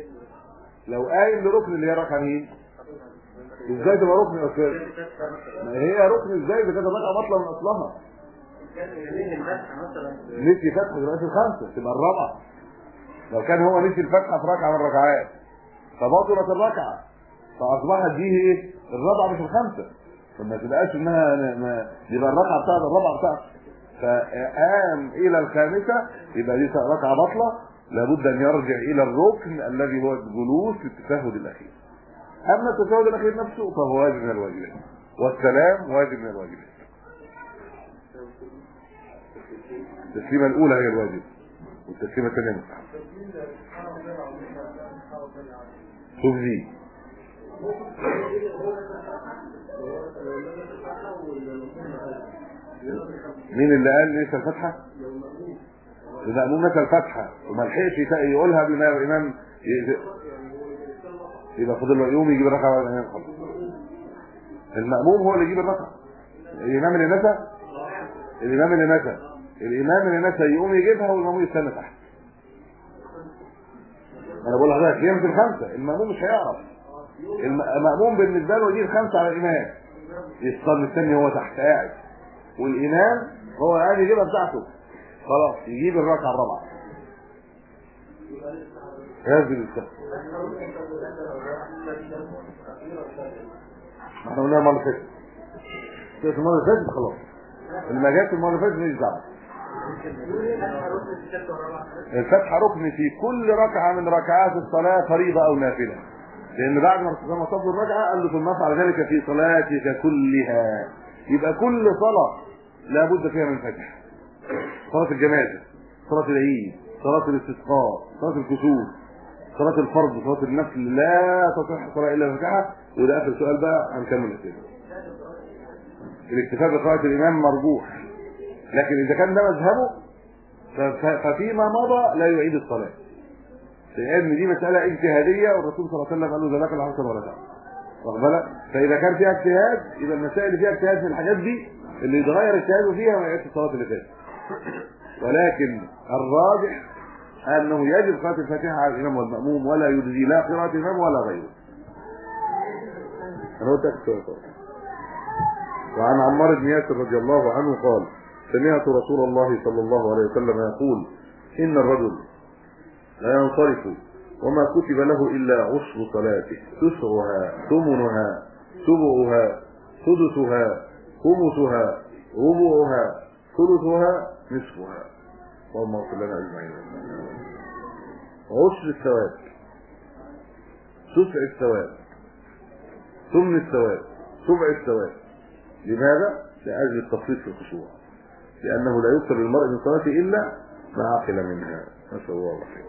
لو قايم لركن اللي هي ركعه مين ازاي تبقى ركن يا استاذ ما هي ركن ازاي اذا كانت الركعه باطله من اصلها نسي فتحه دلوقتي الخمسه تبقى الرابعه لو كان هو نسي الفتحه في ركعه من الركعات فبطلت الركعه فاصبحت دي ايه الرابعه مش الخمسه فما تبقاش انها ما يبقى الركعه بتاعت الرابعه بتاعته فقام الى الخامسه يبقى دي ركعه باطله لابد ان يرجع الى الركن الذي هو الجلوس في التشهد الاخير اما التشهد الاخير نفسه فهو واجب من الواجبات والسلام واجب من الواجبات التسليمه الاولى هي الواجب والتسليمه الثانيه مستحب شوف دي مين اللي قال ليس الفتحه المأموم نسى الفتحه وما لحقش يقولها بما الامام يبقى فضل له يوم يجيب الركعه بعد الامام خلاص المأموم هو اللي يجيب الركعه الامام اللي نسى الامام اللي نسى الامام اللي نسى يقوم يجيبها والمأموم يستنى تحت انا بقول لحضرتك هي في الخمسه المأموم مش هيعرف المأموم بالنسبه له يجيب الخمسه على الامام يستنى مستني هو تحت قاعد والامام هو قاعد يجيبها بتاعته خلاص يجيب الركعه الرابعه هذه الكلمه احنا قلنا المره اللي فاتت كانت المره اللي فاتت خلاص اللي ما جاتش المره اللي فاتت ماليش دعوه الفتحه ركن في كل ركعه من ركعات الصلاه فريضه او نافله لان بعد ما صلى الركعه قال له ثم افعل ذلك في صلاتك كلها يبقى كل صلاه لابد فيها من فتح صلاه الجنازه صلاه العيد صلاه الاستسقاء صلاه الكسوف صلاه الفرض صلاه النفل لا تصح الصلاه الا بفتحها وده اخر سؤال بقى هنكمل الاسئله الاكتفاء بقراءه الامام مرجوح لكن اذا كان ده مذهبه ففيما مضى لا يعيد الصلاه لان دي مساله اجتهاديه والرسول صلى الله عليه وسلم قال له ذاك الحسن ولا تعالى واخد بالك فاذا كان فيها اجتهاد يبقى المسائل اللي فيها اجتهاد من الحاجات دي اللي يتغير اجتهاده فيها ما يعيدش الصلاه اللي فاتت ولكن الراجح انه يجب قراءه الفاتحه على الامام والماموم ولا يجزي لا قراءه الامام ولا غيره انا قلت اكثر وعن عمار بن ياسر رضي الله عنه قال سمعت رسول الله صلى الله عليه وسلم يقول ان الرجل لا ينصرف وما كتب له الا عشر صلاته تسعها ثمنها سبعها سدسها خمسها ربعها ثلثها نصفها اللهم اغفر لنا اجمعين عشر الثواب تسع الثواب ثمن الثواب سبع الثواب لماذا؟ لأجل التفريط في الخشوع لأنه لا يكتب المرء من صلاته إلا ما عقل منها نسأل الله العافية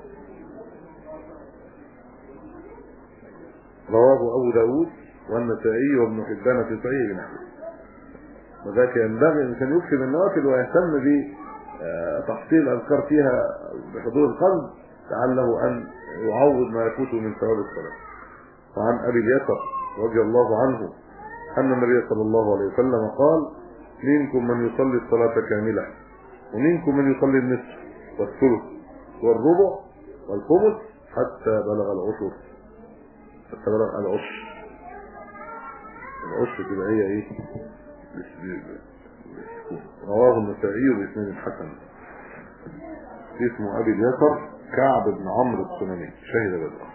رواه أبو داود والنسائي وابن حبان في صحيح بنحوه وذاك ينبغي أن كان يكتب النوافل ويهتم بتحصيل أذكار فيها بحضور القلب لعله أن يعوض ما يفوته من ثواب الصلاة وعن أبي اليسر رضي الله عنه أن النبي صلى الله عليه وسلم قال منكم من يصلي الصلاة كاملة ومنكم من يصلي النصف والثلث والربع والخمس حتى بلغ العشر حتى بلغ العشر العشر تبقى هي ايه رواه النسائي باسناد حسن اسمه ابي اليسر كعب بن عمرو السناني شهد بدرا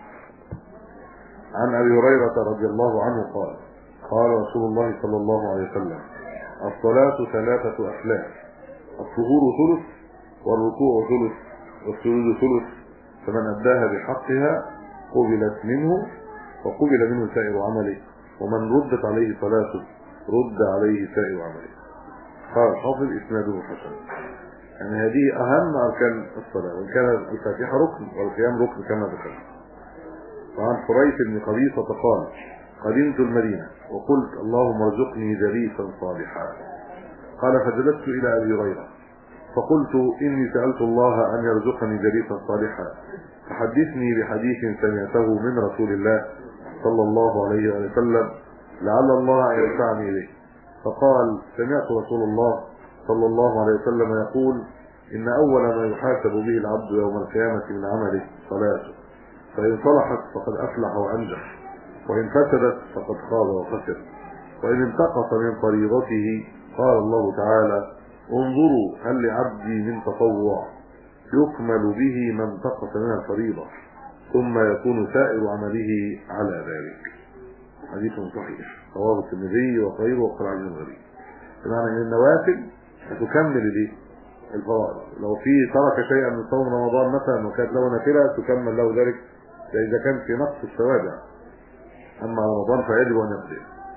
عن ابي هريره رضي الله عنه قال قال رسول الله صلى الله عليه وسلم الصلاة ثلاثة أحلام الظهور ثلث والركوع ثلث والسجود ثلث فمن أداها بحقها قبلت منه وقبل منه سائر عمله ومن ردت عليه صلاته رد عليه سائر عمله قال حافظ إسناده حسن يعني هذه أهم أركان الصلاة وإن كان الفاتحة ركن والقيام ركن كما ذكرنا وعن حريث بن قبيصة قال قدمت المدينة وقلت اللهم ارزقني جليسا صالحا قال فجلست إلى أبي هريرة فقلت إني سألت الله أن يرزقني جليسا صالحا فحدثني بحديث سمعته من رسول الله صلى الله عليه وسلم لعل الله أن ينفعني به فقال سمعت رسول الله صلى الله عليه وسلم يقول إن أول ما يحاسب به العبد يوم القيامة من عمله صلاته فإن صلحت فقد أفلح وأنجح وإن فسدت فقد خاب وخسر وإن انتقص من فريضته قال الله تعالى انظروا هل لعبدي من تطوع يكمل به ما انتقص من الفريضة ثم يكون سائر عمله على ذلك حديث صحيح رواه الترمذي وغيره وقال عن غريب بمعنى ان النوافل هتكمل الايه الفرائض لو في ترك شيئا من صوم رمضان مثلا وكانت له نافله تكمل له ذلك اذا كان في نقص الثواب اما رمضان فيجب ان يقضي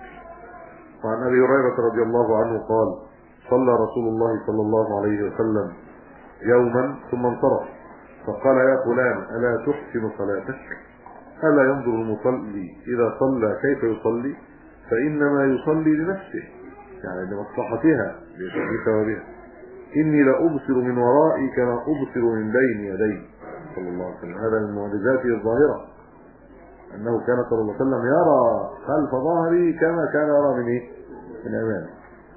وعن ابي هريره رضي الله عنه قال صلى رسول الله صلى الله عليه وسلم يوما ثم انصرف فقال يا فلان الا تحسن صلاتك الا ينظر المصلي اذا صلى كيف يصلي فانما يصلي لنفسه يعني لمصلحتها لشأن ثوابها اني لابصر من ورائي كما ابصر من بين يدي صلى الله عليه وسلم هذا من معجزاته الظاهره انه كان صلى الله عليه وسلم يرى خلف ظهري كما كان يرى من ايه من امامه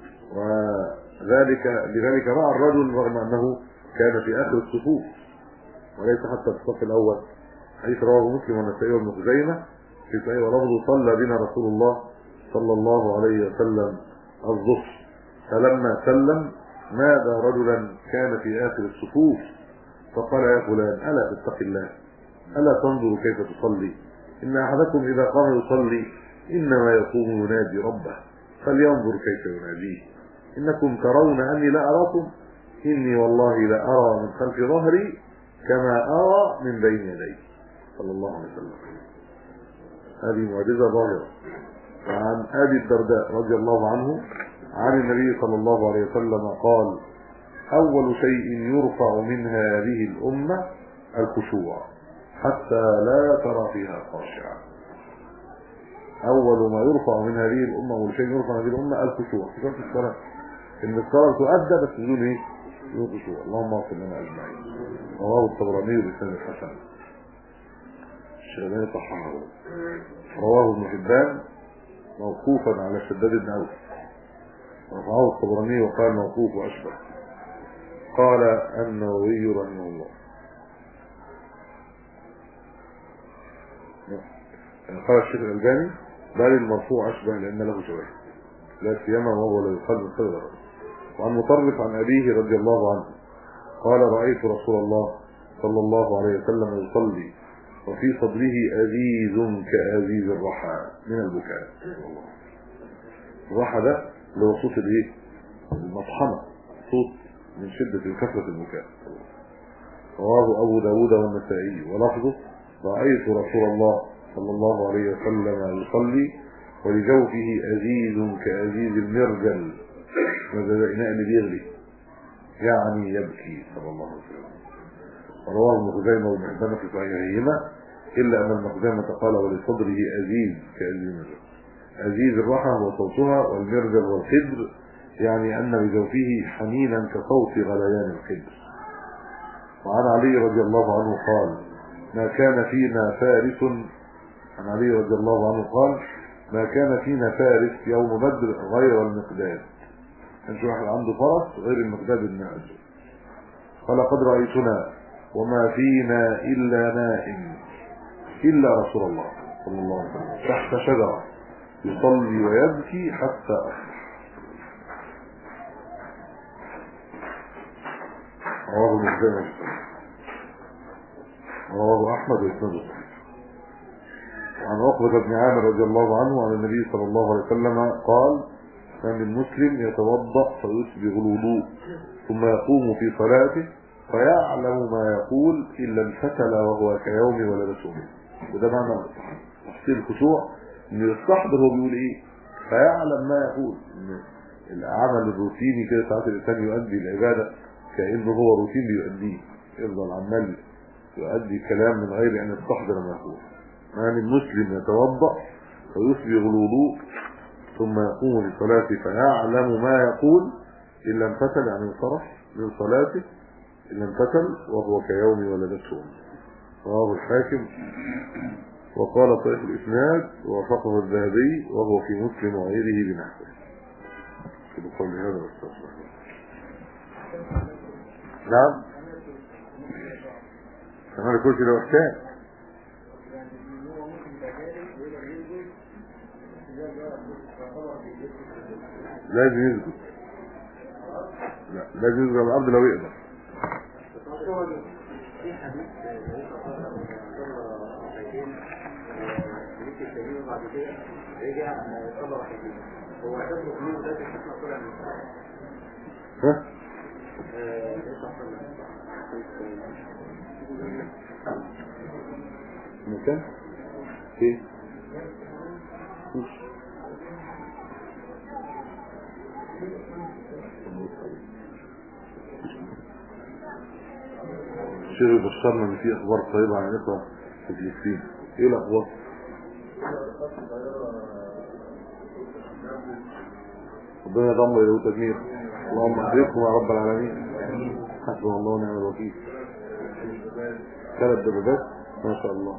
وذلك لذلك راى الرجل رغم انه كان في اخر الصفوف وليس حتى في الصف الاول حديث رواه مسلم والنسائي وابن خزيمه في صحيح ولفظه صلى بنا رسول الله صلى الله عليه وسلم الظهر فلما سلم نادى رجلا كان في اخر الصفوف فقال يا فلان الا تتقي الله الا تنظر كيف تصلي ان احدكم اذا قام يصلي انما يقوم ينادي ربه فلينظر كيف يناديه انكم ترون اني لا اراكم اني والله لا ارى من خلف ظهري كما ارى من بين يدي صلى الله عليه وسلم هذه معجزه ظاهره وعن ابي الدرداء رضي الله عنه عن النبي صلى الله عليه وسلم قال اول شيء يرفع من هذه الامه الخشوع حتى لا ترى فيها خاشعا اول ما يرفع من هذه الامه اول شيء يرفع من هذه الامه الخشوع في الصلاه ان الصلاه تؤدى بس بدون ايه بدون خشوع اللهم اغفر لنا اجمعين رواه الطبراني بسند الحسن الشيخين صححه رواه ابن حبان موقوفا على شداد بن اوس رفعه الطبراني وقال موقوف واشبه قال النووي رحمه الله قال الشيخ الألباني بل المرفوع أشبه لأن له شبه لا سيما وهو لا يقال من صدر وعن مطرف عن أبيه رضي الله عنه قال رأيت رسول الله صلى الله عليه وسلم يصلي وفي صدره أزيز كأزيز الرحى من البكاء الرحى ده اللي هو صوت الايه المطحنة صوت من شدة كثرة البكاء رواه أبو داود والنسائي ولفظه رأيت رسول الله صلى الله عليه وسلم يصلي ولجوفه أزيز كأزيز المرجل هذا الإناء اللي بيغلي يعني يبكي صلى الله عليه وسلم رواه ابن خزيمة وابن حبان في صحيحهما إلا أن ابن خزيمة قال ولصدره أزيز كأزيز المرجل أزيز الرحى هو صوتها والمرجل والخدر يعني أن بجوفه حنينا كصوت غليان الخدر وعن علي رضي الله عنه قال ما كان فينا فارس عن علي رضي الله عنه قال ما كان فينا فارس يوم بدر غير المقداد كان في واحد عنده فرس غير المقداد بن عزو قال قد رأيتنا وما فينا إلا نائم إلا رسول الله صلى الله عليه وسلم تحت شجرة يصلي ويبكي حتى أصبح رواه ابن رواه أحمد وإسناده صحيح وعن عقبة بن عامر رضي الله عنه عن النبي صلى الله عليه وسلم قال ما من مسلم يتوضأ فيسبغ الوضوء ثم يقوم في صلاته فيعلم ما يقول إلا انفتل وهو كيوم ولدته وده معنى تحصيل الخشوع ان يستحضر هو بيقول ايه فيعلم ما يقول ان العمل الروتيني كده ساعات الانسان يؤدي العباده كانه هو روتين بيؤديه يفضل عمال يؤدي كلام من غير ان يستحضر ما يقول ما من مسلم يتوضا ويسبغ الوضوء ثم يقوم لصلاته فيعلم ما يقول الا انفتل يعني انصرف من صلاته الا انفتل وهو كيوم ولدته رواه الحاكم وقال طريق الإسناد ووافقه الذهبي وهو في مسلم وغيره بنحوه بقول هذا واستغفر نعم كمان الكرسي لو احتاج لازم يسجد لا لازم يسجد على الارض لو يقدر في حديث التجربة بعد كده رجع صلى ركعتين هو اعتبر كله ده احنا طلع من ها مكان ايه مش الشيخ بشرنا ان في اخبار طيبه عن الاخوه في فلسطين ايه الاخبار ربنا يضم له تدمير اللهم احرقكم يا رب العالمين حسبنا الله ونعم الوكيل ثلاث دبابات ما شاء الله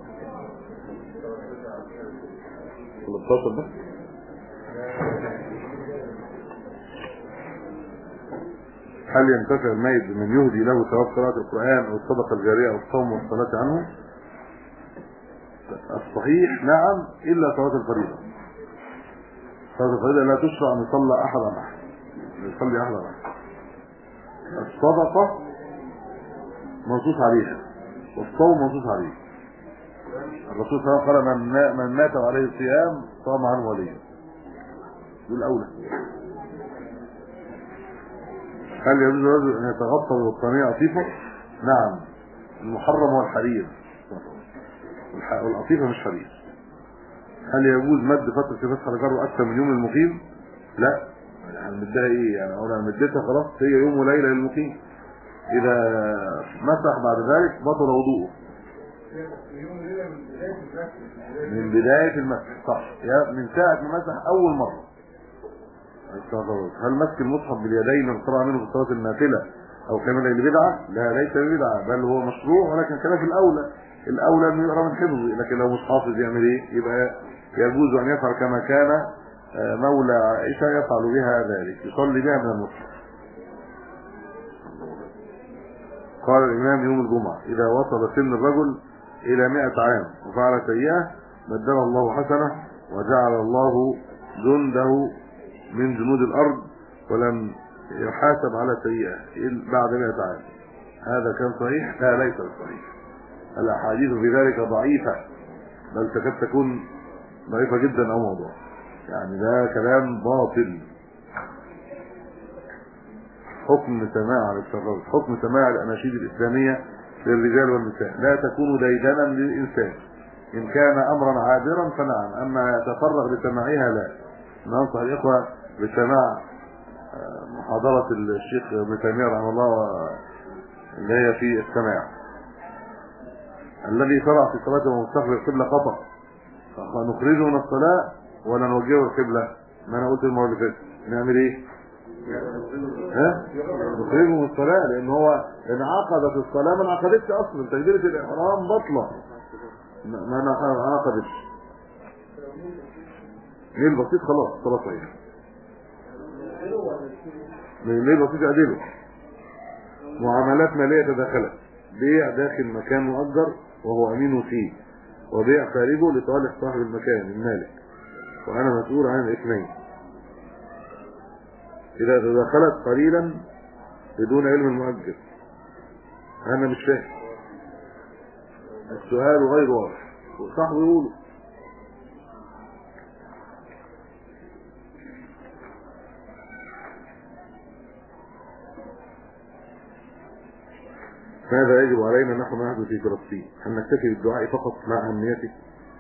13 بس هل ينتفع الميت بمن يهدي له ثواب قراءة القرآن أو الصدقة الجارية أو الصوم والصلاة عنه؟ الصحيح نعم إلا صلاة الفريضة صلاة الفريضة لا تشرع أن يصلى أحد عن أحد يصلي أحد عن أحد الصدقة منصوص عليها والصوم منصوص عليه الرسول صلى الله عليه وسلم قال من من مات عليه الصيام صام عنه وليه دول أولى هل يجوز الرجل أن يتغطى ببطانية عطيفة؟ نعم المحرم هو الحرير والعطيفة مش حرير هل يجوز مد فترة فتح الجر أكثر من يوم المقيم؟ لا هنمدها ايه يعني انا مدتها خلاص هي يوم وليلة للمقيم اذا مسح بعد ذلك بطل وضوءه من بداية المسح صح يا من ساعة ما مسح اول مرة هل مسك المصحف باليدين والقراءة منه في الصلاة النافلة او كمان اللي بدعة لا ليس بدعة بل هو مشروع ولكن خلاف الاولى الاولى انه يقرا من حفظه لكن لو مش حافظ يعمل ايه يبقى يجوز ان يفعل كما كان مولى عائشة يفعل بها ذلك يصلي بها من المصحف قال الإمام يوم الجمعة إذا وصل سن الرجل إلى مئة عام وفعل سيئة بدل الله حسنة وجعل الله جنده من جنود الأرض ولم يحاسب على سيئة بعد مئة عام هذا كان صحيح لا ليس صحيح الأحاديث في ذلك ضعيفة بل تكاد تكون ضعيفة جدا أو موضوع يعني ده كلام باطل حكم سماع للشراب حكم سماع الأناشيد الإسلامية للرجال والنساء لا تكون ديدنا للإنسان إن كان أمرا عابرا فنعم أما يتفرغ لسماعها لا ننصح الإخوة بسماع آه، محاضرة الشيخ ابن تيمية رحمه الله اللي هي في السماع الذي شرع في صلاته ومستقبل القبلة خطأ فنخرجه من الصلاة ولا نوجهه القبلة ما أنا قلت المرة اللي فاتت نعمل إيه؟ ها؟ نخرجه من الصلاة لأن هو انعقد في الصلاة ما انعقدتش أصلا تكبيرة الإحرام بطلة ما ما انعقدتش ليه بسيط خلاص خلاص صحيح ليه بسيط عدله معاملات مالية تداخلت بيع داخل مكان مؤجر وهو أمين فيه وبيع خارجه لصالح صاحب المكان المالك وأنا مسؤول عن الاثنين إذا تدخلت قليلا بدون علم المؤجر أنا مش فاهم السؤال غير واضح صاحبه يقول ماذا يجب علينا نحن نحدث في فلسطين هل نكتفي بالدعاء فقط مع أهميته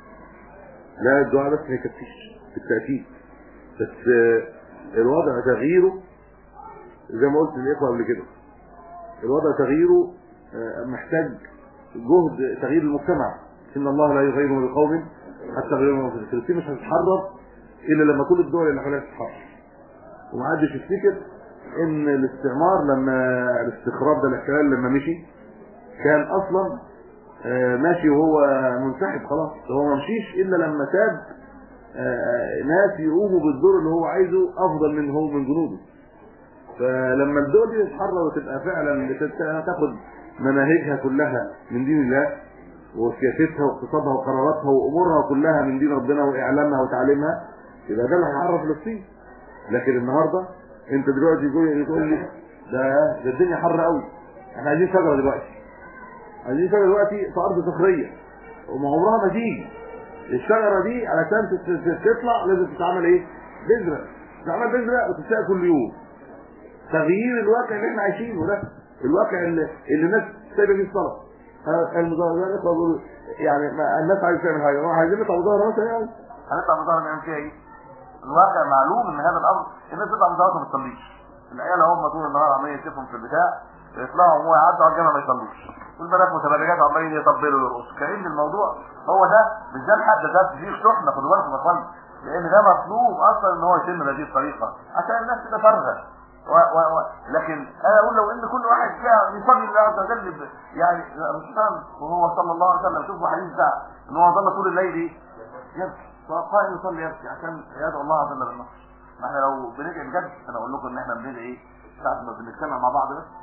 لا الدعاء بس ما يكفيش بالتأكيد بس آه، الوضع تغييره زي ما قلت للإخوة قبل كده الوضع تغييره آه، محتاج جهد تغيير المجتمع إن الله لا يغير ما بقوم حتى يغيروا ما بأنفسهم فلسطين مش هتتحرر إلا لما كل الدول اللي حواليها تتحرر ومحدش يفتكر ان الاستعمار لما الاستخراب ده الاحتلال لما مشي كان اصلا آه، ماشي وهو منسحب خلاص هو ما مشيش الا لما ساب آه، ناس يقوموا بالدور اللي هو عايزه افضل من هو من جنوده فلما الدول دي تتحرر وتبقى فعلا بتت- تاخد مناهجها كلها من دين الله وسياستها واقتصادها وقراراتها وامورها كلها من دين ربنا واعلامها وتعليمها يبقى ده اللي هيعرف فلسطين لكن النهارده انت دلوقتي تقول تقول لي ده ده الدنيا حر قوي احنا عايزين شجره دلوقتي عايزين شجره دلوقتي في ارض صخريه وما عمرها ما تيجي الشجره دي علشان تت- تت- تطلع لازم تتعمل ايه؟ بذره تتعمل بذره وتتسقى كل يوم تغيير الواقع اللي احنا عايشينه ده الواقع اللي, اللي الناس سايبه فيه الصلاه ها، المظاهرات بيقولوا يعني ما الناس عايزه تعمل حاجه ما عايزين نطلع مظاهره مثلا يعني هنطلع مظاهره نعمل فيها ايه؟ الواقع معلوم ان هذا الامر الناس تطلع مظاهرات ما بتصليش العيال هم طول النهار عمالين يشوفهم في البتاع يطلعوا وهو يعدوا على الجامع ما يصلوش والبنات متبرجات عمالين يطبلوا ويرقصوا كأن الموضوع هو ده مش ده الحد ده فيه شحنه خدوا بالكم يا اخوانا لان ده مطلوب اصلا ان هو يتم بهذه الطريقه عشان الناس تبقى فارغه و و و لكن انا اقول لو ان كل واحد فيها يصلي لله عز وجل ب- يعني الرسول صلى الله عليه وسلم وهو صلى الله عليه وسلم شوفوا حديث ده ان هو ظل طول الليل ايه؟ يبكي وقائم يصلي يبكي عشان يدعو الله عز وجل بالنصر ما احنا لو بندعي بجد انا اقول لكم ان احنا بندعي ايه؟ ساعة ما بنجتمع مع بعض بس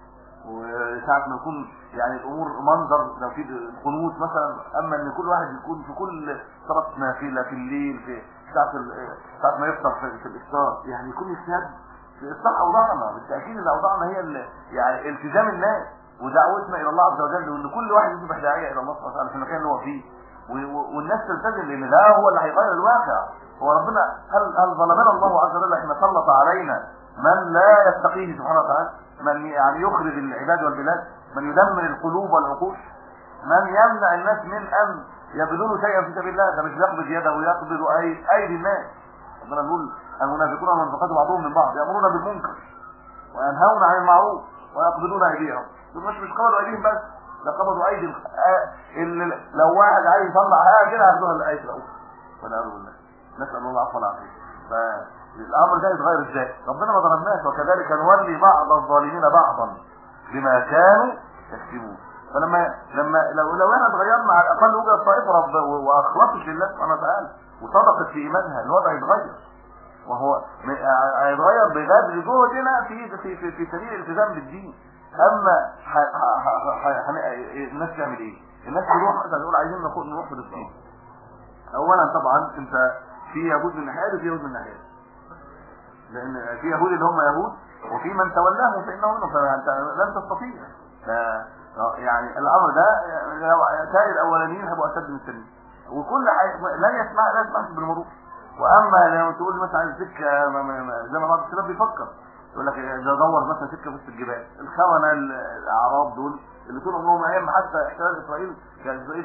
وساعة ما يكون يعني الامور منظر لو في قنوت مثلا اما ان كل واحد يكون في كل صلاة نافلة في الليل في ساعة ال- ساعة ما يفطر في, في الافطار يعني يكون اجتهاد في اصلاح اوضاعنا بالتاكيد ان اوضاعنا هي اللي يعني التزام الناس ودعوتنا الى الله عز وجل وان كل واحد يصبح داعيه الى الله سبحانه وتعالى في المكان اللي هو فيه و- و- والناس تلتزم لان ده هو اللي هيغير الواقع هو ربنا هل هل ظلمنا الله عز وجل حين سلط علينا من لا يتقيه سبحانه وتعالى من يعني يخرج العباد والبلاد من يدمر القلوب والعقول من يمنع الناس من ان يبذلوا شيئا في سبيل الله ده مش يقبض يده ويقبض اي ايدي الناس ربنا بيقول المنافقون والمنافقات بعضهم من بعض يامرون بالمنكر وينهون عن المعروف ويقبضون ايديهم دول مش مش قبضوا ايديهم بس ده قبضوا ايدي ال- آه، اللي لو واحد عايز يطلع حاجه كده هياخدوها الايه الاخرى والعياذ بالله نسال الله العفو والعافيه فالامر ده يتغير ازاي ربنا ما ظلمناش وكذلك نولي بعض الظالمين بعضا بما كانوا يكسبون فلما لما لو لو احنا اتغيرنا على الاقل وجهه طائفه رب واخلصت لله سبحانه وتعالى وصدقت في ايمانها الوضع يتغير وهو م- هيتغير ببذل جهدنا في في في, في سبيل الالتزام بالدين اما ح- ح- ح- ح- هن- الناس تعمل ايه الناس تروح مثلا يقول عايزين نروح نروح فلسطين اولا طبعا انت في يهود من ناحيه وفي يهود من ناحيه لان في يهود اللي هم يهود وفي من تولاهم فانه منهم فانت لن تستطيع ف- يعني الامر ده لو سائر الاولانيين هيبقوا اشد من الثانيين وكل حاجه لا يسمع لا يسمح بالمرور واما لو تقول مثلا عايز سكه ما- ما- ما- زي ما بعض الشباب بيفكر يقول لك ده دور مثلا سكه في وسط الجبال الخونه ال- الاعراب دول اللي طول عمرهم ايام حتى احتلال اسرائيل كان اسرائيل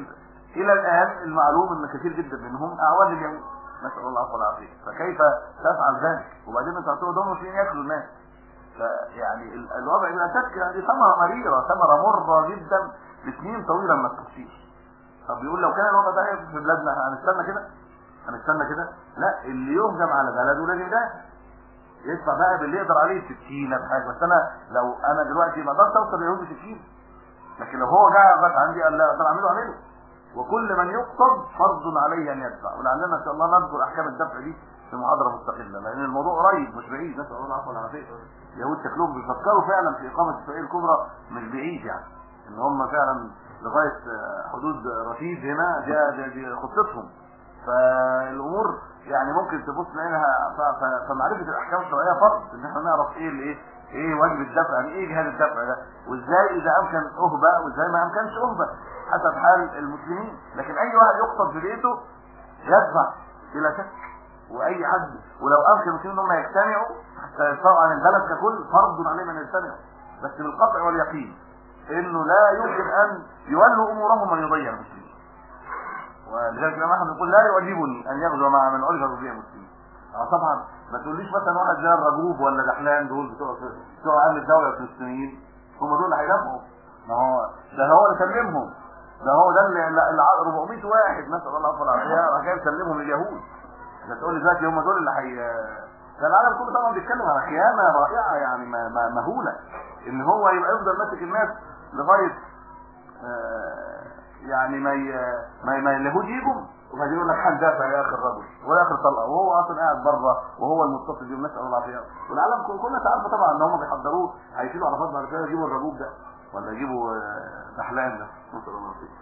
الى الان المعلوم ان كثير جدا منهم اعوان لليهود نسال الله العفو والعافيه فكيف تفعل ذلك وبعدين انت هتقول دول مسلمين ياكلوا الناس فيعني ال- الوضع لا شك يعني دي ثمره مريره ثمره مره جدا لسنين طويله من التفصيل طب بيقول لو كان الوضع ده في بلادنا هنستنى كده هنستنى كده لا اللي يهجم على بلده لازم ده يدفع بقى باللي يقدر عليه سكينه بحاجه بس انا لو انا دلوقتي ما اقدرش اوصل ليهودي سكينه لكن لو هو جاء بس عندي قال لا اقدر اعمله اعمله وكل من يقصد فرض عليه ان يدفع ولعلنا ان شاء الله نذكر احكام الدفع دي في محاضره مستقله لان الموضوع قريب مش بعيد نسال الله العفو والعافيه اليهود شكلهم بيفكروا فعلا في اقامه اسرائيل الكبرى مش بعيد يعني ان هم فعلا لغايه آه، حدود رشيد هنا دي, دي, دي خطتهم فالامور يعني ممكن تبص لانها ف- ف- فمعرفه الاحكام الشرعيه فرض ان احنا نعرف ايه الايه ايه واجب الدفع يعني ايه جهاد الدفع ده وازاي اذا امكن اهبه وازاي ما امكنش اهبه حسب حال المسلمين لكن اي واحد يقصد في بيته يدفع بلا شك واي حد ولو امكن المسلمين ان هم يجتمعوا حتى يدفعوا عن البلد ككل فرض عليهم ان يجتمعوا بس بالقطع واليقين انه لا يمكن ان يولوا امورهم من يضيع المسلمين ولذلك لما احنا بنقول لا يعجبني ان يغزو مع من عرف به المسلمين اه طبعا ما تقوليش مثلا واحد زي الرجوب ولا دحلان دول بتوع بتوع امن الدوله الفلسطينيين هم دول اللي هيدافعوا ما هو ده هو اللي سلمهم ده هو ده اللي اللي 400 واحد نسال الله العفو والعافيه راح جاي مسلمهم لليهود انت تقول لي دلوقتي هم دول اللي هي ده العالم كله طبعا بيتكلم على خيانه رائعه يعني ما- ما- مهوله ان هو يبقى يفضل ماسك الناس لغايه آه، يعني ما ي... ما, ما اليهود يجوا وبعدين يقول لك هندافع يا اخي الرجل ولا اخر طلقه وهو اصلا قاعد بره وهو المتصل بهم نسال الله العافيه والعالم كل- كلنا تعرف طبعا ان هم بيحضروه هيشيلوا عرفات بعد كده يجيبوا الرجوب ده ولا يجيبوا آه، دحلان ده نسال الله العافيه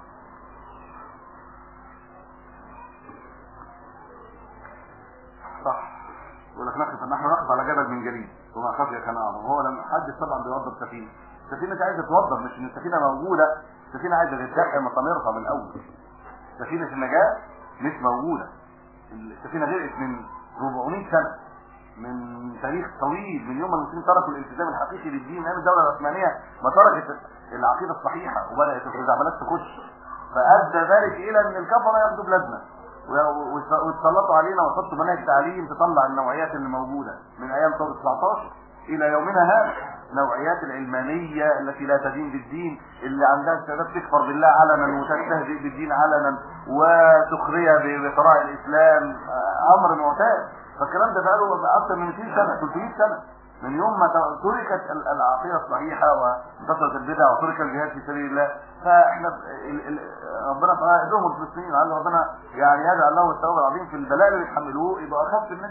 صح يقول لك نقف نحن نقف على جبل من جليد وما خفي كان اعظم وهو لما حد طبعا بيوضب سفينه السفينه دي عايزه توضب مش ان السفينه موجوده السفينه عايزه تتدخل مساميرها من الاول سفينه النجاه مش موجوده السفينه غرقت من 400 سنه من تاريخ طويل من يوم ما المسلمين تركوا الالتزام الحقيقي بالدين ايام الدوله العثمانيه ما تركت العقيده الصحيحه وبدات الخزعبلات تخش فادى ذلك الى ان الكفره ياخدوا بلادنا و- و- ويتسلطوا علينا ويحطوا مناهج تعليم تطلع النوعيات اللي موجوده من ايام ثوره 19 الى يومنا هذا نوعيات العلمانيه التي لا تدين بالدين اللي عندها استعداد تكفر بالله علنا وتستهزئ بالدين علنا وسخريه ب- بشرائع الاسلام آه، امر معتاد فالكلام ده بقاله اكثر من 200 سنه 300 سنه من يوم ما ت- تركت ال- العقيده الصحيحه وانتشرت البدع وترك الجهاد في سبيل الله فاحنا ال- ال- ربنا تعالى يدوم الفلسطينيين لعل ربنا يعني يجعل له الثواب العظيم في البلاء اللي بيتحملوه يبقى اخف الناس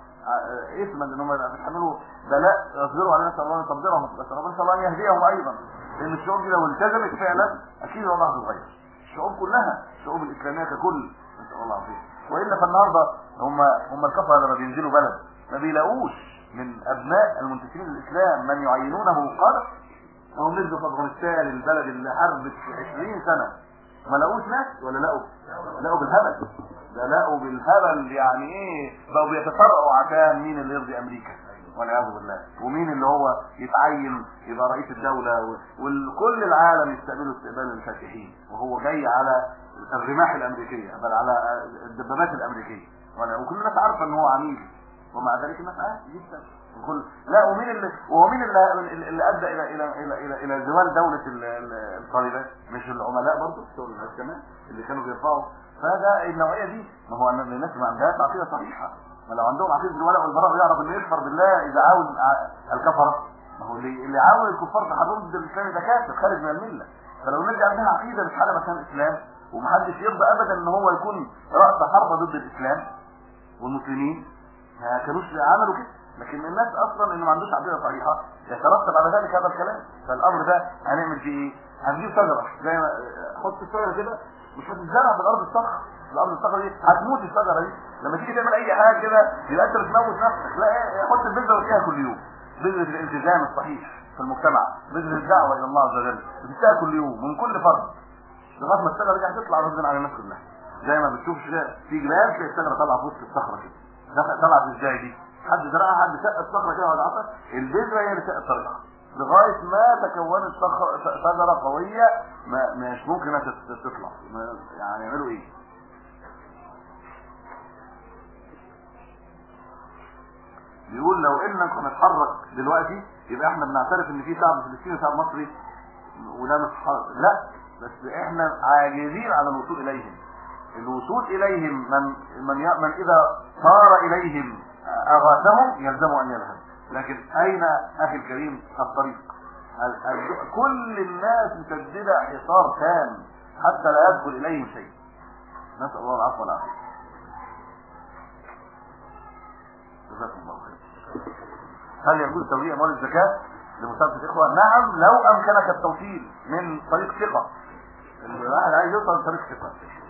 ع- اثما ان هم بيتحملوا بلاء يصبروا عليه نسال الله ان يصبرهم بس ربنا نسال الله ان يهديهم ايضا لان الشعوب دي لو التزمت فعلا اكيد الوضع هيتغير الشعوب كلها الشعوب الاسلاميه ككل نسال الله العافيه والا فالنهارده هم هم الكفره لما بينزلوا بلد ما بيلاقوش من ابناء المنتسبين للاسلام من يعينونه قاده هم نزلوا في افغانستان البلد اللي حربت 20 سنه ما لقوش ناس ولا لقوا لقوا بالهبل ده لقوا بالهبل يعني ايه بقوا بيتفرقوا عشان مين اللي يرضي امريكا والعياذ بالله ومين اللي هو يتعين يبقى رئيس الدوله و- وكل العالم يستقبلوا استقبال الفاتحين وهو جاي على الرماح الامريكيه بل على الدبابات الامريكيه ولا- وكل الناس عارفه ان هو عميل ومع ذلك الناس عادي جدا الكل لا ومين اللي وهو مين اللي, اللي ادى الى الى الى الى, إلى زوال دوله ال- ال- الطالبان مش العملاء برضه بتوع الحكماء اللي كانوا بيرفعوا فده النوعيه دي ما هو الناس ما عندهاش عقيده صحيحه ما لو عندهم عقيده الولاء والبراء يعرف انه يكفر بالله اذا عاون ع- الكفره ما هو اللي اللي عاون الكفار تحرروا ضد الاسلام ده كافر خارج من المله فلو الناس دي عندها عقيده مش حاجه مكان الاسلام ومحدش يرضى ابدا ان هو يكون راس حرب ضد الاسلام والمسلمين ما كانوش عملوا كده لكن الناس اصلا اللي ما عندوش عقيده صحيحه يترتب على ذلك هذا الكلام فالامر ده هنعمل فيه ايه؟ هنجيب شجره زي ما حط الشجره كده مش هتتزرع في الارض الصخر الارض الصخر دي هتموت الشجره دي لما تيجي تعمل اي حاجه كده يبقى انت بتموت نفسك لا إيه، حط البذره وتلاقيها كل يوم بذره الالتزام الصحيح في المجتمع بذره الدعوه الى الله عز وجل بتلاقيها كل يوم من كل فرد لغايه ما الشجره دي هتطلع غصب عن الناس كلها زي ما بتشوف كده في جبال تلاقي الشجره طالعه في وسط الصخره كده دخل- طلعت ازاي دي حد زرعها حد شق الصخره كده ولا عصا البذره هي اللي شقت طريقها لغايه ما تكونت صخ- شجره قويه ما مش ممكن انها تت- تطلع ما- يعني يعملوا ايه بيقول لو انك هنتحرك دلوقتي يبقى احنا بنعترف ان في شعب فلسطيني وشعب مصري وده مش حر- لا بس احنا عاجزين على الوصول اليهم الوصول اليهم من من ي- من اذا صار اليهم اغاثهم يلزم ان يذهب لكن اين اخي الكريم الطريق ال- ال- كل الناس مسدده حصار تام حتى لا يدخل اليهم شيء نسال الله العفو والعافيه جزاكم الله خير هل يجوز توليع اموال الزكاه لمساعده الاخوه نعم لو امكنك التوصيل من طريق ثقه الواحد عايز يوصل لطريق ثقه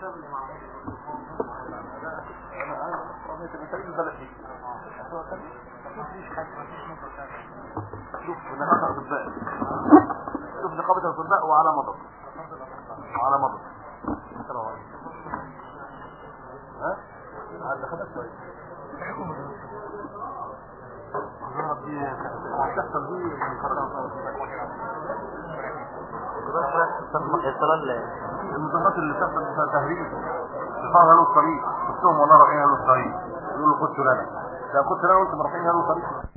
شوف نقابة الأطباء شوف نقابة الأطباء وعلى مضض وعلى مضض ها؟ عاد خدك كويس الظهر دي هتحصل دي المظاهرات اللي بتحصل فيها تهريج صار له الطريق شفتهم والله رايحين له الطريق يقولوا خدوا لنا ده كنت انا وانتم رايحين له الطريق